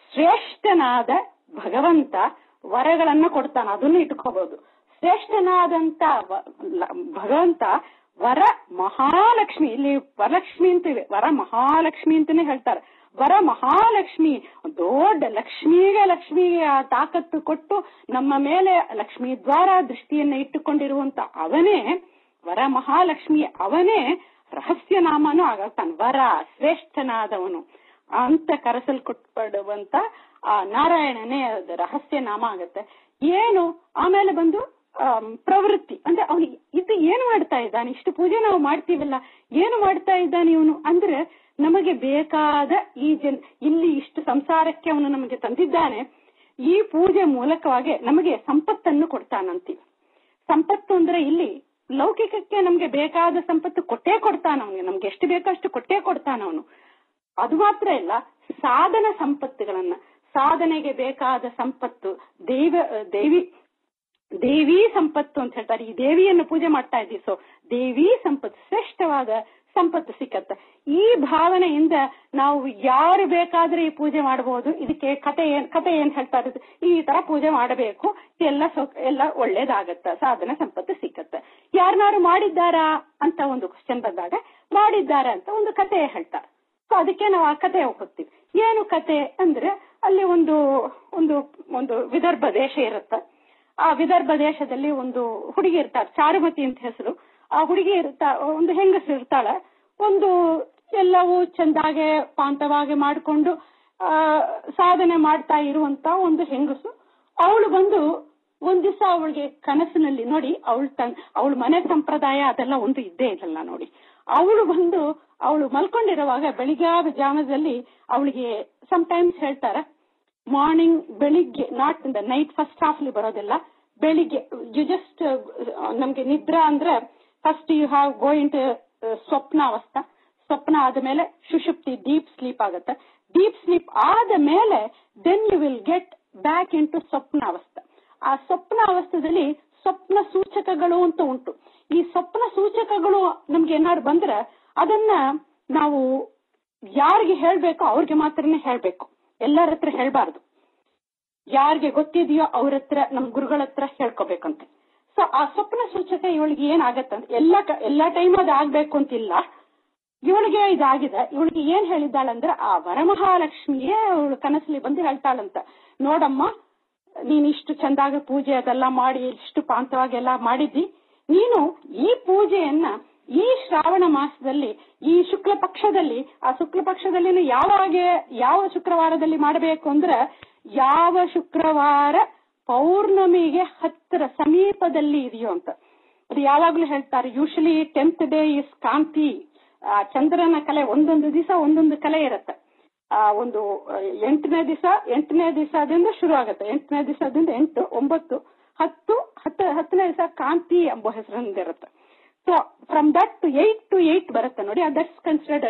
Speaker 1: ಶ್ರೇಷ್ಠನಾದ ಭಗವಂತ ವರಗಳನ್ನ ಕೊಡ್ತಾನ ಅದನ್ನು ಇಟ್ಕೋಬಹುದು ಶ್ರೇಷ್ಠನಾದಂತ ವ- ಲ- ಭಗವಂತ ವರ ಮಹಾಲಕ್ಷ್ಮಿ ಇಲ್ಲಿ ವರಲಕ್ಷ್ಮಿ ಅಂತೀವಿ ವರ ಮಹಾಲಕ್ಷ್ಮಿ ಅಂತಾನೆ ಹೇಳ್ತಾರೆ ವರ ಮಹಾಲಕ್ಷ್ಮಿ ದೊಡ್ಡ ಲಕ್ಷ್ಮಿಗೆ ಲಕ್ಷ್ಮಿಗೆ ಆ ತಾಕತ್ತು ಕೊಟ್ಟು ನಮ್ಮ ಮೇಲೆ ಲಕ್ಷ್ಮಿ ದ್ವಾರ ದೃಷ್ಟಿಯನ್ನ ಇಟ್ಟುಕೊಂಡಿರುವಂತ ಅವನೇ ವರ ಮಹಾಲಕ್ಷ್ಮಿ ಅವನೇ ರಹಸ್ಯ ನಾಮನೂ ಆಗತಾನೆ ವರ ಶ್ರೇಷ್ಠನಾದವನು ಅಂತ ಕರೆಸಲ್ಪಡುವಂತ ಆ ನಾರಾಯಣನೇ ಅದು ರಹಸ್ಯ ನಾಮ ಆಗತ್ತೆ ಏನು ಆಮೇಲೆ ಬಂದು ಆಮ್, ಪ್ರವೃತ್ತಿ ಅಂದ್ರೆ ಅವನಿಗೆ ಇದು ಏನು ಮಾಡ್ತಾ ಇದ್ದಾನೆ ಇಷ್ಟು ಪೂಜೆ ನಾವು ಮಾಡ್ತೀವಲ್ಲ ಏನು ಮಾಡ್ತಾ ಇದ್ದಾನೆ ಇವನು ಅಂದ್ರೆ ನಮಗೆ ಬೇಕಾದ ಈ ಜನ್ ಇಲ್ಲಿ ಇಷ್ಟು ಸಂಸಾರಕ್ಕೆ ಅವನು ನಮಗೆ ತಂದಿದ್ದಾನೆ ಈ ಪೂಜೆ ಮೂಲಕವಾಗಿ ನಮಗೆ ಸಂಪತ್ತನ್ನು ಕೊಡ್ತಾನಂತೀವಿ ಸಂಪತ್ತು ಅಂದ್ರೆ ಇಲ್ಲಿ ಲೌಕಿಕಕ್ಕೆ ನಮ್ಗೆ ಬೇಕಾದ ಸಂಪತ್ತು ಕೊಟ್ಟೇ ಕೊಡ್ತಾನ ಅವನಿಗೆ ನಮ್ಗೆ ಎಷ್ಟು ಬೇಕೋ ಅಷ್ಟು ಕೊಟ್ಟೇ ಕೊಡ್ತಾನ ಅವನು ಅದು ಮಾತ್ರ ಇಲ್ಲ ಸಾಧನ ಸಂಪತ್ತುಗಳನ್ನ ಸಾಧನೆಗೆ ಬೇಕಾದ ಸಂಪತ್ತು ದೈವ ದೇವಿ ದೇವಿ ಸಂಪತ್ತು ಅಂತ ಹೇಳ್ತಾರೆ ಈ ದೇವಿಯನ್ನು ಪೂಜೆ ಮಾಡ್ತಾ ಇದ್ದೀವಿ ಸೊ ದೇವಿ ಸಂಪತ್ತು ಶ್ರೇಷ್ಠವಾದ ಸಂಪತ್ತು ಸಿಕ್ಕತ್ತೆ ಈ ಭಾವನೆಯಿಂದ ನಾವು ಯಾರು ಬೇಕಾದ್ರೆ ಈ ಪೂಜೆ ಮಾಡಬಹುದು ಇದಕ್ಕೆ ಕತೆ ಏನ್ ಕತೆ ಏನ್ ಹೇಳ್ತಾ ಇರೋದು ಈ ತರ ಪೂಜೆ ಮಾಡಬೇಕು ಎಲ್ಲ ಸೌ- ಎಲ್ಲ ಒಳ್ಳೇದಾಗತ್ತ ಸಾಧನ ಸಂಪತ್ತು ಸಿಕ್ಕತ್ತೆ ಯಾರನ್ನಾರು ಮಾಡಿದ್ದಾರಾ ಅಂತ ಒಂದು ಕ್ವಶನ್ ಬಂದಾಗ ಮಾಡಿದ್ದಾರೆ ಅಂತ ಒಂದು ಕತೆ ಹೇಳ್ತಾರೆ ಸೊ ಅದಕ್ಕೆ ನಾವು ಆ ಕತೆ ಹೋಗ್ತೀವಿ ಏನು ಕತೆ ಅಂದ್ರೆ ಅಲ್ಲಿ ಒಂದು ಒಂದು ಒಂದು ವಿದರ್ಭ ದೇಶ ಇರುತ್ತೆ ಆ ವಿದರ್ಭ ದೇಶದಲ್ಲಿ ಒಂದು ಹುಡುಗಿ ಇರ್ತಾಳೆ ಚಾರುಮತಿ ಅಂತ ಹೆಸರು ಆ ಹುಡುಗಿ ಇರ್ತಾ ಒಂದು ಹೆಂಗಸು ಇರ್ತಾಳೆ ಒಂದು ಎಲ್ಲವೂ ಚಂದಾಗೆ ಪಾಂತವಾಗಿ ಮಾಡಿಕೊಂಡು ಆ ಸಾಧನೆ ಮಾಡ್ತಾ ಇರುವಂತ ಒಂದು ಹೆಂಗಸು ಅವಳು ಬಂದು ಒಂದ್ ದಿವಸ ಅವಳಿಗೆ ಕನಸಿನಲ್ಲಿ ನೋಡಿ ಅವಳು ತನ್ ಅವಳ ಮನೆ ಸಂಪ್ರದಾಯ ಅದೆಲ್ಲ ಒಂದು ಇದ್ದೇ ಇರಲ್ಲ ನೋಡಿ ಅವಳು ಬಂದು ಅವಳು ಮಲ್ಕೊಂಡಿರುವಾಗ ಬೆಳಿಗ್ಗಾದ ಜಾಮದಲ್ಲಿ ಅವಳಿಗೆ ಟೈಮ್ಸ್ ಹೇಳ್ತಾರೆ ಮಾರ್ನಿಂಗ್ ಬೆಳಿಗ್ಗೆ not in the night first ಹಾಫ್ಲಿ ಬರೋದಿಲ್ಲ ಬೆಳಿಗ್ಗೆ ಯು ಜಸ್ಟ್ ನಮ್ಗೆ ನಿದ್ರಾ ಅಂದ್ರೆ first you have go into ಸ್ವಪ್ನ ಅವಸ್ಥಾ ಸ್ವಪ್ನ ಆದ್ಮೇಲೆ ಸುಷುಪ್ತಿ ಡೀಪ್ ಸ್ಲೀಪ್ ಆಗುತ್ತೆ ಡೀಪ್ ಸ್ಲೀಪ್ ಆದ ಮೇಲೆ then you will get back into ಸ್ವಪ್ನ ಅವಸ್ಥೆ ಆ ಸ್ವಪ್ನ ಅವಸ್ಥೆಯಲ್ಲಿ ಸ್ವಪ್ನ ಸೂಚಕಗಳು ಅಂತ ಉಂಟು ಈ ಸ್ವಪ್ನ ಸೂಚಕಗಳು ನಮ್ಗೆ ಏನಾದ್ರು ಬಂದ್ರೆ ಅದನ್ನ ನಾವು ಯಾರಿಗೆ ಹೇಳ್ಬೇಕೋ ಅವ್ರಿಗೆ ಮಾತ್ರನೇ ಹೇಳ್ಬೇಕು ಎಲ್ಲರ ಹತ್ರ ಹೇಳ್ಬಾರ್ದು ಯಾರಿಗೆ ಗೊತ್ತಿದೆಯೋ ಅವ್ರ ಹತ್ರ ನಮ್ ಗುರುಗಳ ಹತ್ರ ಹೇಳ್ಕೋಬೇಕಂತೆ ಸೊ ಆ ಸ್ವಪ್ನ ಸೂಚಕ ಇವಳಿಗೆ ಏನಾಗತ್ತಂದ್ರೆ ಎಲ್ಲ ಕ- ಎಲ್ಲಾ ಟೈಮ್ ಅದು ಆಗ್ಬೇಕು ಅಂತಿಲ್ಲ ಇವಳಿಗೆ ಇದಾಗಿದೆ ಇವಳಿಗೆ ಏನ್ ಹೇಳಿದ್ದಾಳಂದ್ರೆ ಆ ವರಮಹಾಲಕ್ಷ್ಮಿಯೇ ಅವಳು ಕನಸಲ್ಲಿ ಬಂದು ಹೇಳ್ತಾಳಂತ ನೋಡಮ್ಮ ನೀನ್ ಇಷ್ಟು ಚಂದಾಗ ಪೂಜೆ ಅದೆಲ್ಲ ಮಾಡಿ ಇಷ್ಟು ಪಾಂತವಾಗಿ ಎಲ್ಲ ಮಾಡಿದ್ದಿ ನೀನು ಈ ಪೂಜೆಯನ್ನ ಈ ಶ್ರಾವಣ ಮಾಸದಲ್ಲಿ ಈ ಶುಕ್ಲ ಪಕ್ಷದಲ್ಲಿ ಆ ಶುಕ್ಲ ಪಕ್ಷದಲ್ಲಿ ಯಾವಾಗ ಯಾವ ಶುಕ್ರವಾರದಲ್ಲಿ ಮಾಡಬೇಕು ಅಂದ್ರೆ ಯಾವ ಶುಕ್ರವಾರ ಪೌರ್ಣಮಿಗೆ ಹತ್ತಿರ ಸಮೀಪದಲ್ಲಿ ಇದೆಯೋ ಅಂತ ಅದು ಯಾವಾಗ್ಲೂ ಹೇಳ್ತಾರೆ ಯೂಶಲಿ ಟೆಂತ್ ಡೇ ಇಸ್ ಕಾಂತಿ ಆ ಚಂದ್ರನ ಕಲೆ ಒಂದೊಂದು ದಿವಸ ಒಂದೊಂದು ಕಲೆ ಇರುತ್ತೆ ಆ ಒಂದು ಆ, ಎಂಟನೇ ದಿವಸ ಎಂಟನೇ ದಿವಸದಿಂದ ಶುರು ಆಗುತ್ತೆ ಎಂಟನೇ ದಿವಸದಿಂದ ಎಂಟು ಒಂಬತ್ತು ಹತ್ತು ಹತ್ತು ಹತ್ತನೇ ದಿವಸ ಕಾಂತಿ ಎಂಬ ಹೆಸರಿಂದ ಇರುತ್ತೆ so from that to eight to eight ಬರುತ್ತೆ ನೋಡಿ ದಟ್ಸ್ ಕನ್ಸಿಡರ್ಡ್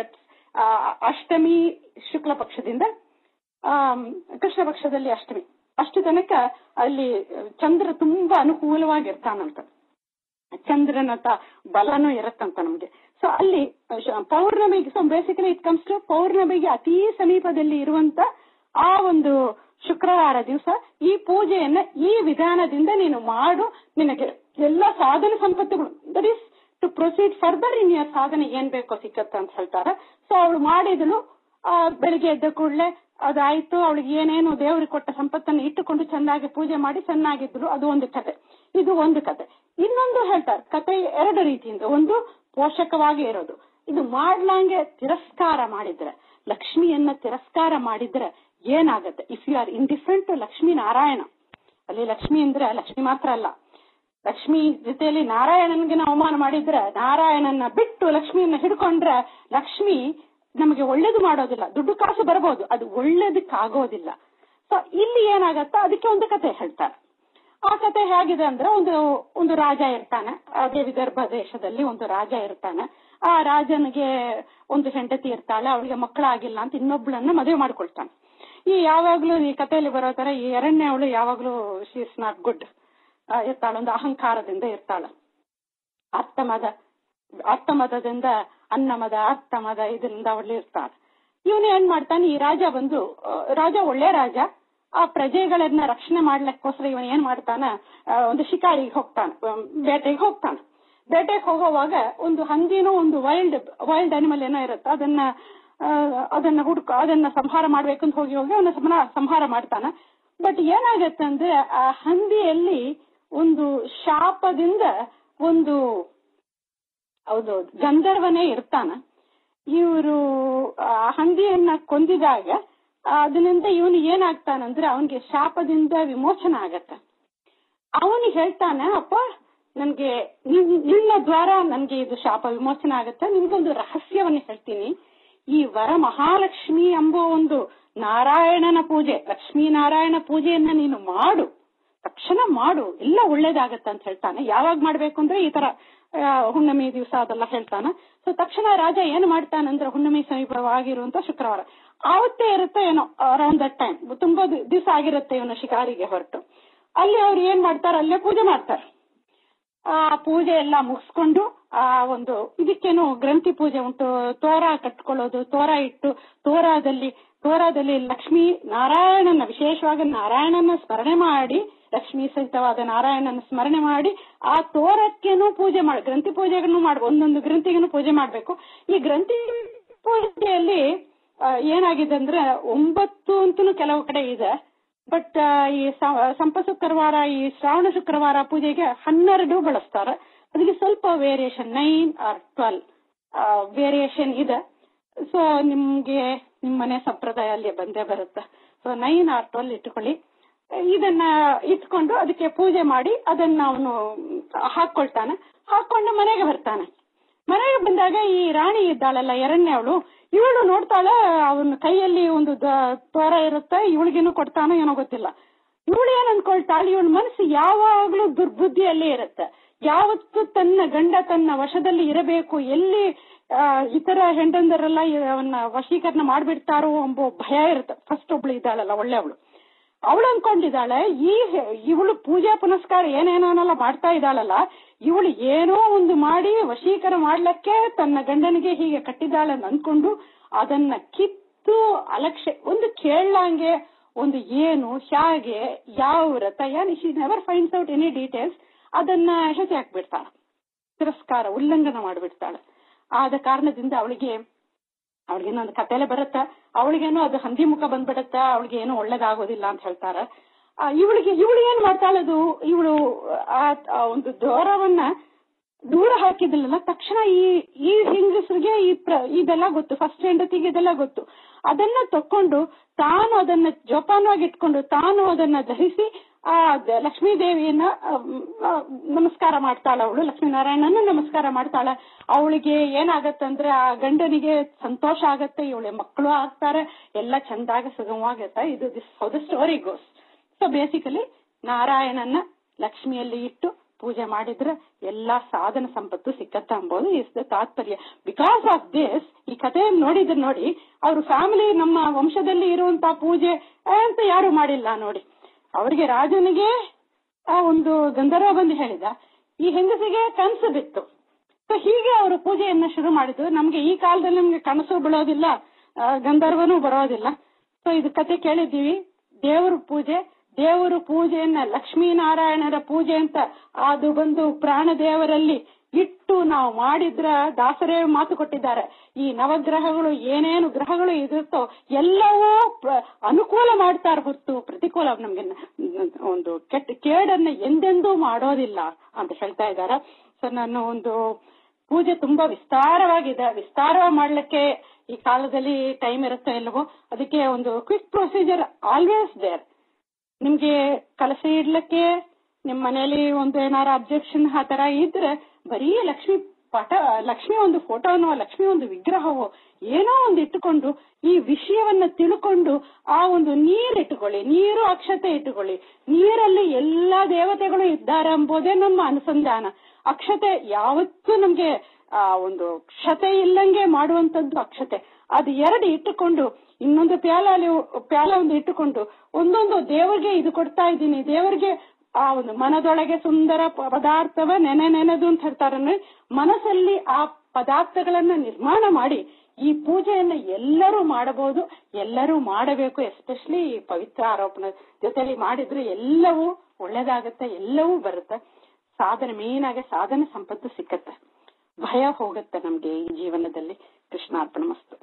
Speaker 1: ಆ, ಅಷ್ಟಮಿ ಶುಕ್ಲ ಪಕ್ಷದಿಂದ ಆಮ್, ಕೃಷ್ಣ ಪಕ್ಷದಲ್ಲಿ ಅಷ್ಟಮಿ ಅಷ್ಟು ತನಕ ಅಲ್ಲಿ ಚಂದ್ರ ತುಂಬಾ ಅನುಕೂಲವಾಗಿರ್ತಾನಂತ ಚಂದ್ರನ ತ ಬಲನೂ ಇರತ್ತಂತ ನಮ್ಗೆ ಸೊ ಅಲ್ಲಿ ಶ- ಪೌರ್ಣಮಿಗೆ so basically it comes to ಪೌರ್ಣಮಿಗೆ ಅತಿ ಸಮೀಪದಲ್ಲಿ ಇರುವಂತ ಆ ಒಂದು ಶುಕ್ರವಾರ ದಿವಸ ಈ ಪೂಜೆಯನ್ನ ಈ ವಿಧಾನದಿಂದ ನೀನು ಮಾಡು ನಿನಗೆ ಎಲ್ಲ ಸಾಧನ ಸಂಪತ್ತುಗಳು that is to proceed further in your ಸಾಧನೆ ಏನ್ ಬೇಕೋ ಸಿಕ್ಕತ್ತ ಅಂತ ಹೇಳ್ತಾರೆ ಸೊ ಅವಳು ಮಾಡಿದಳು ಆ, ಬೆಳಿಗ್ಗೆ ಎದ್ದ ಕೂಡಲೇ ಅದಾಯ್ತು ಅವಳಿಗೆ ಏನೇನು ದೇವರಿಗೆ ಕೊಟ್ಟ ಸಂಪತ್ತನ್ನು ಇಟ್ಟುಕೊಂಡು ಚೆನ್ನಾಗಿ ಪೂಜೆ ಮಾಡಿ ಚೆನ್ನಾಗಿದ್ಲು ಅದು ಒಂದು ಕತೆ ಇದು ಒಂದು ಕತೆ ಇನ್ನೊಂದು ಹೇಳ್ತಾರೆ ಕತೆ ಎರಡು ರೀತಿಯಿಂದ ಒಂದು ಪೋಷಕವಾಗಿ ಇರೋದು ಇದು ಮಾಡ್ಲಂಗೆ ತಿರಸ್ಕಾರ ಮಾಡಿದ್ರೆ ಲಕ್ಷ್ಮಿಯನ್ನ ತಿರಸ್ಕಾರ ಮಾಡಿದ್ರೆ ಏನಾಗತ್ತೆ if you are indifferent to Lakshmi Narayana ಅಲ್ಲಿ ಲಕ್ಷ್ಮಿ ಅಂದ್ರೆ ಲಕ್ಷ್ಮಿ ಮಾತ್ರ ಅಲ್ಲ ಲಕ್ಷ್ಮಿ ಜೊತೆಯಲ್ಲಿ ನಾರಾಯಣನ್ಗೆ ನಾವು ಅವಮಾನ ಮಾಡಿದ್ರೆ ನಾರಾಯಣನ ಬಿಟ್ಟು ಲಕ್ಷ್ಮಿಯನ್ನ ಹಿಡ್ಕೊಂಡ್ರೆ ಲಕ್ಷ್ಮಿ ನಮಗೆ ಒಳ್ಳೇದು ಮಾಡೋದಿಲ್ಲ ದುಡ್ಡು ಕಾಸು ಬರಬಹುದು ಅದು ಒಳ್ಳೇದಕ್ಕಾಗೋದಿಲ್ಲ ಸೊ ಇಲ್ಲಿ ಏನಾಗತ್ತ ಅದಕ್ಕೆ ಒಂದು ಕತೆ ಹೇಳ್ತಾರೆ ಆ ಕತೆ ಹೇಗಿದೆ ಅಂದ್ರೆ ಒಂದು ಒಂದು ರಾಜ ಇರ್ತಾನೆ ಅದೇ ವಿದರ್ಭ ದೇಶದಲ್ಲಿ ಒಂದು ರಾಜ ಇರ್ತಾನೆ ಆ ರಾಜನಿಗೆ ಒಂದು ಹೆಂಡತಿ ಇರ್ತಾಳೆ ಅವಳಿಗೆ ಮಕ್ಕಳಾಗಿಲ್ಲ ಅಂತ ಇನ್ನೊಬ್ಳನ್ನ ಮದುವೆ ಮಾಡ್ಕೊಳ್ತಾನೆ ಈ ಯಾವಾಗ್ಲೂ ಈ ಕಥೆಯಲ್ಲಿ ಬರೋ ತರ ಈ ಎರಡನೇ ಅವಳು ಯಾವಾಗ್ಲೂ ಶಿ ಇಸ್ ನಾಟ್ ಗುಡ್ ಇರ್ತಾಳೆ ಒಂದು ಅಹಂಕಾರದಿಂದ ಇರ್ತಾಳೆ ಅರ್ಥಮದ ಅರ್ಥಮದದಿಂದ ಅನ್ನಮದ ಅರ್ಥಮದ ಇದರಿಂದ ಅವಳು ಇರ್ತಾಳೆ ಇವನು ಏನ್ ಮಾಡ್ತಾನೆ ಈ ರಾಜ ಬಂದು ಆ, ರಾಜ ಒಳ್ಳೆ ರಾಜ ಆ ಪ್ರಜೆಗಳನ್ನ ರಕ್ಷಣೆ ಮಾಡ್ಲಿಕ್ಕೋಸ್ಕರ ಇವನ್ ಏನ್ ಮಾಡ್ತಾನ ಆ, ಒಂದು ಶಿಕಾರಿಗೆ ಹೋಗ್ತಾನೆ ಆಮ್, ಬೇಟೆಗೆ ಹೋಗ್ತಾನೆ ಬೇಟೆಗೆ ಹೋಗುವಾಗ ಒಂದು ಹಂದಿನೂ ಒಂದು ವೈಲ್ಡ್ ವೈಲ್ಡ್ ಅನಿಮಲ್ ಏನೋ ಇರುತ್ತೆ ಅದನ್ನ ಆ, ಅದನ್ನ ಹುಡ್ಕ ಅದನ್ನ ಸಂಹಾರ ಮಾಡ್ಬೇಕು ಅಂತ ಹೋಗಿ ಹೋಗಿ ಅವನ ಸಂಹಾರ ಸಂಹಾರ ಮಾಡ್ತಾನ ಬಟ್ ಏನಾಗತ್ತೆ ಅಂದ್ರೆ ಆ ಹಂದಿಯಲ್ಲಿ ಒಂದು ಶಾಪದಿಂದ ಒಂದು ಹೌದು ಗಂಧರ್ವನೇ ಇರ್ತಾನ ಇವರು ಆ ಹಂದಿಯನ್ನ ಕೊಂದಿದಾಗ ಅದರಿಂದ ಇವನು ಏನಾಗ್ತಾನಂದ್ರೆ ಅವನಿಗೆ ಶಾಪದಿಂದ ವಿಮೋಚನ ಆಗತ್ತ ಅವನು ಹೇಳ್ತಾನೆ ಅಪ್ಪ ನನ್ಗೆ ನಿನ್- ನಿನ್ನ ದ್ವಾರ ನನ್ಗೆ ಇದು ಶಾಪ ವಿಮೋಚನೆ ಆಗತ್ತೆ ನಿಮ್ಗೊಂದು ರಹಸ್ಯವನ್ನ ಹೇಳ್ತೀನಿ ಈ ವರ ಮಹಾಲಕ್ಷ್ಮಿ ಎಂಬ ಒಂದು ನಾರಾಯಣನ ಪೂಜೆ ಲಕ್ಷ್ಮೀ ನಾರಾಯಣ ಪೂಜೆಯನ್ನ ನೀನು ಮಾಡು ತಕ್ಷಣ ಮಾಡು ಎಲ್ಲ ಒಳ್ಳೇದಾಗತ್ತೆ ಅಂತ ಹೇಳ್ತಾನೆ ಯಾವಾಗ ಮಾಡ್ಬೇಕು ಅಂದ್ರೆ ಈ ತರ ಆ, ಹುಣ್ಣಿಮೆ ದಿವಸ ಅದೆಲ್ಲ ಹೇಳ್ತಾನೆ ಸೊ ತಕ್ಷಣ ರಾಜ ಏನ್ ಮಾಡ್ತಾನಂದ್ರೆ ಹುಣ್ಣಿಮೆ ಸಮೀಪವಾಗಿರುವಂತ ಶುಕ್ರವಾರ ಆವತ್ತೇ ಇರುತ್ತೆ ಏನೋ ಅರೌಂಡ್ ದಟ್ ಟೈಮ್ ತುಂಬಾ ದಿವಸ ಆಗಿರುತ್ತೆ ಇವನು ಶಿಕಾರಿಗೆ ಹೊರಟು ಅಲ್ಲಿ ಅವ್ರು ಏನ್ ಮಾಡ್ತಾರೆ ಅಲ್ಲೇ ಪೂಜೆ ಮಾಡ್ತಾರೆ ಆ ಪೂಜೆ ಎಲ್ಲ ಮುಗಿಸ್ಕೊಂಡು ಆ ಒಂದು ಇದಕ್ಕೇನು ಗ್ರಂಥಿ ಪೂಜೆ ಉಂಟು ತೋರ ಕಟ್ಕೊಳ್ಳೋದು ತೋರ ಇಟ್ಟು ತೋರದಲ್ಲಿ ತೋರದಲ್ಲಿ ಲಕ್ಷ್ಮೀ ನಾರಾಯಣನ ವಿಶೇಷವಾಗಿ ನಾರಾಯಣನ ಸ್ಮರಣೆ ಮಾಡಿ ಲಕ್ಷ್ಮೀ ಸಹಿತವಾದ ನಾರಾಯಣನ ಸ್ಮರಣೆ ಮಾಡಿ ಆ ತೋರಕ್ಕೇನು ಪೂಜೆ ಮಾಡಿ ಗ್ರಂಥಿ ಪೂಜೆಗಳನ್ನು ಮಾಡ್ ಒಂದೊಂದು ಗ್ರಂಥಿಗೂ ಪೂಜೆ ಮಾಡ್ಬೇಕು ಈ ಗ್ರಂಥಿ ಪೂಜೆಯಲ್ಲಿ ಆ, ಏನಾಗಿದೆ ಅಂದ್ರೆ ಒಂಬತ್ತು ಅಂತೂ ಕೆಲವು ಕಡೆ ಇದೆ ಬಟ್ ಈ ಸ- ಸಂಪ ಶುಕ್ರವಾರ ಈ ಶ್ರಾವಣ ಶುಕ್ರವಾರ ಪೂಜೆಗೆ ಹನ್ನೆರಡು ಬಳಸ್ತಾರೆ ಅದಕ್ಕೆ ಸ್ವಲ್ಪ variation nine or twelve variation ಇದೆ ಸೊ ನಿಮ್ಗೆ ನಿಮ್ ಮನೆ ಸಂಪ್ರದಾಯ ಅಲ್ಲಿ ಬಂದೇ ಬರುತ್ತೆ ಸೊ ನೈನ್ ಆರ್ ಟ್ವೆಲ್ ಇಟ್ಕೊಳ್ಳಿ ಇದನ್ನ ಇಟ್ಕೊಂಡು ಅದಕ್ಕೆ ಪೂಜೆ ಮಾಡಿ ಅದನ್ನ ಅವನು ಹಾಕೊಳ್ತಾನೆ ಹಾಕೊಂಡು ಮನೆಗೆ ಬರ್ತಾನೆ ಮನೆಗೆ ಬಂದಾಗ ಈ ರಾಣಿ ಇದ್ದಾಳಲ್ಲ ಎರಡನೇ ಅವಳು ಇವಳು ನೋಡ್ತಾಳೆ ಅವನ ಕೈಯಲ್ಲಿ ಒಂದು ದ- ತೋರ ಇರುತ್ತೆ ಇವಳಿಗೇನು ಕೊಡ್ತಾನೋ ಏನೋ ಗೊತ್ತಿಲ್ಲ ಇವಳು ಏನ್ ಅನ್ಕೊಳ್ತಾಳೆ ಇವಳ ಮನಸ್ಸು ಯಾವಾಗ್ಲೂ ದುರ್ಬುದ್ಧಿಯಲ್ಲೇ ಇರುತ್ತೆ ಯಾವತ್ತು ತನ್ನ ಗಂಡ ತನ್ನ ವಶದಲ್ಲಿ ಇರಬೇಕು ಎಲ್ಲಿ ಆ, ಇತರ ಹೆಂಡಂದರೆಲ್ಲ ಅವನ್ನ ವಶೀಕರಣ ಮಾಡ್ಬಿಡ್ತಾರೋ ಎಂಬ ಭಯ ಇರುತ್ತೆ ಫಸ್ಟ್ ಒಬ್ಳು ಇದ್ದಾಳಲ್ಲ ಒಳ್ಳೆಯವಳು ಅವಳು ಅನ್ಕೊಂಡಿದ್ದಾಳೆ ಈ ಇವಳು ಪೂಜೆ ಪುನಸ್ಕಾರ ಏನೇನೋನೆಲ್ಲ ಮಾಡ್ತಾ ಇದ್ದಾಳಲ್ಲ ಇವಳು ಏನೋ ಒಂದು ಮಾಡಿ ವಶೀಕರ ಮಾಡ್ಲಿಕ್ಕೆ ತನ್ನ ಗಂಡನಿಗೆ ಹೀಗೆ ಕಟ್ಟಿದ್ದಾಳೆ ಅಂತ ಅನ್ಕೊಂಡು ಅದನ್ನ ಕಿತ್ತು ಅಲಕ್ಷ್ಯ ಒಂದು ಕೇಳಂಗೆ ಒಂದು ಏನು ಹೇಗೆ ಯಾವ ವ್ರತ ಏನ್ she never finds out any details ಅದನ್ನ ಹೆಸೆ ಹಾಕ್ಬಿಡ್ತಾಳೆ ತಿರಸ್ಕಾರ ಉಲ್ಲಂಘನ ಮಾಡ್ಬಿಡ್ತಾಳೆ ಆದ ಕಾರಣದಿಂದ ಅವಳಿಗೆ ಅವಳಿಗೇನೋ ಒಂದು ಕತೆಲೆ ಬರುತ್ತ ಅವಳಿಗೇನೋ ಅದು ಹಂದಿ ಮುಖ ಬಂದ್ಬಿಡತ್ತ ಅವಳಿಗೆ ಏನೋ ಒಳ್ಳೇದಾಗೋದಿಲ್ಲ ಅಂತ ಹೇಳ್ತಾರೆ ಆ, ಇವಳಿಗೆ ಇವಳು ಏನ್ ಮಾಡ್ತಾಳದು ಇವಳು ಆ ಆ ಒಂದು ದೂರವನ್ನ ದೂರ ಹಾಕಿದ್ಲಲ್ಲ ತಕ್ಷಣ ಈ ಈ ಹೆಂಗಸರಿಗೆ ಈ ಪ್ರ- ಇದೆಲ್ಲ ಗೊತ್ತು ಫಸ್ಟ್ ಹೆಂಡತಿಗೆ ಇದೆಲ್ಲ ಗೊತ್ತು ಅದನ್ನ ತಕೊಂಡು ತಾನು ಅದನ್ನ ಜೋಪಾನವಾಗಿ ಇಟ್ಕೊಂಡು ತಾನು ಅದನ್ನ ಧರಿಸಿ ಆ ದ- ಲಕ್ಷ್ಮೀ ದೇವಿಯನ್ನ ಅಮ್, ಆ, ನಮಸ್ಕಾರ ಮಾಡ್ತಾಳ ಅವಳು ಲಕ್ಷ್ಮೀನಾರಾಯಣನ ನಮಸ್ಕಾರ ಮಾಡ್ತಾಳ ಅವಳಿಗೆ ಏನಾಗತ್ತಂದ್ರೆ ಆ ಗಂಡನಿಗೆ ಸಂತೋಷ ಆಗತ್ತೆ ಇವಳೆ ಮಕ್ಕಳು ಆಗ್ತಾರೆ ಎಲ್ಲ ಚಂದಾಗ ಸುಗಮವಾಗತ್ತೆ ಇದು this how the story goes so basically ನಾರಾಯಣನ ಲಕ್ಷ್ಮಿಯಲ್ಲಿ ಇಟ್ಟು ಪೂಜೆ ಮಾಡಿದ್ರೆ ಎಲ್ಲಾ ಸಾಧನ ಸಂಪತ್ತು ಸಿಕ್ಕತ್ತ ಅಂಬೋದು ಇಸ್ ದ ತಾತ್ಪರ್ಯ ಬಿಕಾಸ್ ಆಫ್ ದಿಸ್ ಈ ಕತೆ ಸೇಮ್ ನೋಡಿದ್ರೆ ನೋಡಿ ಅವ್ರ ಫ್ಯಾಮಿಲಿ ನಮ್ಮ ವಂಶದಲ್ಲಿ ಇರುವಂತ ಪೂಜೆ ಅಂತ ಯಾರು ಮಾಡಿಲ್ಲ ನೋಡಿ ಅವರಿಗೆ ರಾಜನಿಗೆ ಆ ಒಂದು ಗಂಧರ್ವ ಬಂದು ಹೇಳಿದ ಈ ಹೆಂಗಸಿಗೆ ಕನಸು ಬಿತ್ತು ಸೊ ಹೀಗೆ ಅವರು ಪೂಜೆಯನ್ನ ಶುರು ಮಾಡಿದ್ರು ನಮ್ಗೆ ಈ ಕಾಲದಲ್ಲಿ ನಮ್ಗೆ ಕನಸು ಬೀಳೋದಿಲ್ಲ ಆ, ಗಂಧರ್ವನೂ ಬರೋದಿಲ್ಲ ಸೊ ಇದು ಕತೆ ಕೇಳಿದ್ದೀವಿ ದೇವ್ರ ಪೂಜೆ ದೇವರ ಪೂಜೆಯನ್ನ ಲಕ್ಷ್ಮೀನಾರಾಯಣರ ಪೂಜೆ ಅಂತ ಅದು ಬಂದು ಪ್ರಾಣ ದೇವರಲ್ಲಿ ಇಟ್ಟು ನಾವು ಮಾಡಿದ್ರ ದಾಸರೇ ಮಾತು ಕೊಟ್ಟಿದ್ದಾರೆ ಈ ನವಗ್ರಹಗಳು ಏನೇನು ಗ್ರಹಗಳು ಇರುತ್ತೋ ಎಲ್ಲವೂ ಪ್ರ- ಅನುಕೂಲ ಮಾಡ್ತಾರ ಹೊತ್ತು ಪ್ರತಿಕೂಲ ನಮ್ಗೆ ನ- ಒಂದು ಕೆಟ್ಟ ಕೇಡನ್ನ ಎಂದೆಂದೂ ಮಾಡೋದಿಲ್ಲ ಅಂತ ಹೇಳ್ತಾ ಇದ್ದಾರೆ ಸೊ ನಾನು ಒಂದು ಪೂಜೆ ತುಂಬಾ ವಿಸ್ತಾರವಾಗಿದೆ ವಿಸ್ತಾರ ಮಾಡ್ಲಿಕ್ಕೆ ಈ ಕಾಲದಲ್ಲಿ ಟೈಮ್ ಇರುತ್ತೋ ಇಲ್ಲವೋ ಅದಕ್ಕೆ ಒಂದು ಕ್ವಿಕ್ ಪ್ರೊಸೀಜರ್ ಆಲ್ವೇಸ್ ದೇರ್ ನಿಮ್ಗೆ ಕಲಶ ಇಡ್ಲಿಕ್ಕೆ ನಿಮ್ ಮನೇಲಿ ಒಂದು ಏನಾರ ಅಬ್ಜೆಕ್ಷನ್ ಆ ತರ ಇದ್ರೆ ಬರೀ ಲಕ್ಷ್ಮಿ ಪಟ ಲಕ್ಷ್ಮಿ ಒಂದು ಫೋಟೋನೋ ಲಕ್ಷ್ಮಿ ಒಂದು ವಿಗ್ರಹವೋ ಏನೋ ಒಂದು ಇಟ್ಟುಕೊಂಡು ಈ ವಿಷಯವನ್ನ ತಿಳ್ಕೊಂಡು ಆ ಒಂದು ನೀರ್ ಇಟ್ಟುಕೊಳ್ಳಿ ನೀರು ಅಕ್ಷತೆ ಇಟ್ಟುಕೊಳ್ಳಿ ನೀರಲ್ಲಿ ಎಲ್ಲಾ ದೇವತೆಗಳು ಇದ್ದಾರೆ ಎಂಬುದೇ ನಮ್ಮ ಅನುಸಂಧಾನ ಅಕ್ಷತೆ ಯಾವತ್ತೂ ನಮ್ಗೆ ಆ ಒಂದು ಕ್ಷತೆ ಇಲ್ಲಂಗೆ ಮಾಡುವಂತದ್ದು ಅಕ್ಷತೆ ಅದು ಎರಡು ಇಟ್ಟುಕೊಂಡು ಇನ್ನೊಂದು ಪ್ಯಾಲ ಅಲ್ಲಿ ಪ್ಯಾಲ ಒಂದು ಇಟ್ಟುಕೊಂಡು ಒಂದೊಂದು ದೇವರಿಗೆ ಇದು ಕೊಡ್ತಾ ಇದ್ದೀನಿ ದೇವರಿಗೆ ಆ ಒಂದು ಮನದೊಳಗೆ ಸುಂದರ ಪ- ಪದಾರ್ಥವ ನೆನೆ ನೆನೆದು ಅಂತ ಹೇಳ್ತಾರೆ ಮನಸ್ಸಲ್ಲಿ ಆ ಪದಾರ್ಥಗಳನ್ನ ನಿರ್ಮಾಣ ಮಾಡಿ ಈ ಪೂಜೆಯನ್ನ ಎಲ್ಲರೂ ಮಾಡಬಹುದು ಎಲ್ಲರೂ ಮಾಡಬೇಕು ಎಸ್ಪೆಷಲಿ ಪವಿತ್ರ ಆರೋಪಣ ಜೊತೆಲಿ ಮಾಡಿದ್ರೆ ಎಲ್ಲವೂ ಒಳ್ಳೇದಾಗತ್ತೆ ಎಲ್ಲವೂ ಬರುತ್ತೆ ಸಾಧನೆ ಮೇನ್ ಆಗಿ ಸಾಧನೆ ಸಂಪತ್ತು ಸಿಕ್ಕತ್ತೆ ಭಯ ಹೋಗುತ್ತೆ ನಮ್ಗೆ ಈ ಜೀವನದಲ್ಲಿ ಕೃಷ್ಣಾರ್ಪಣ ಮಸ್ತು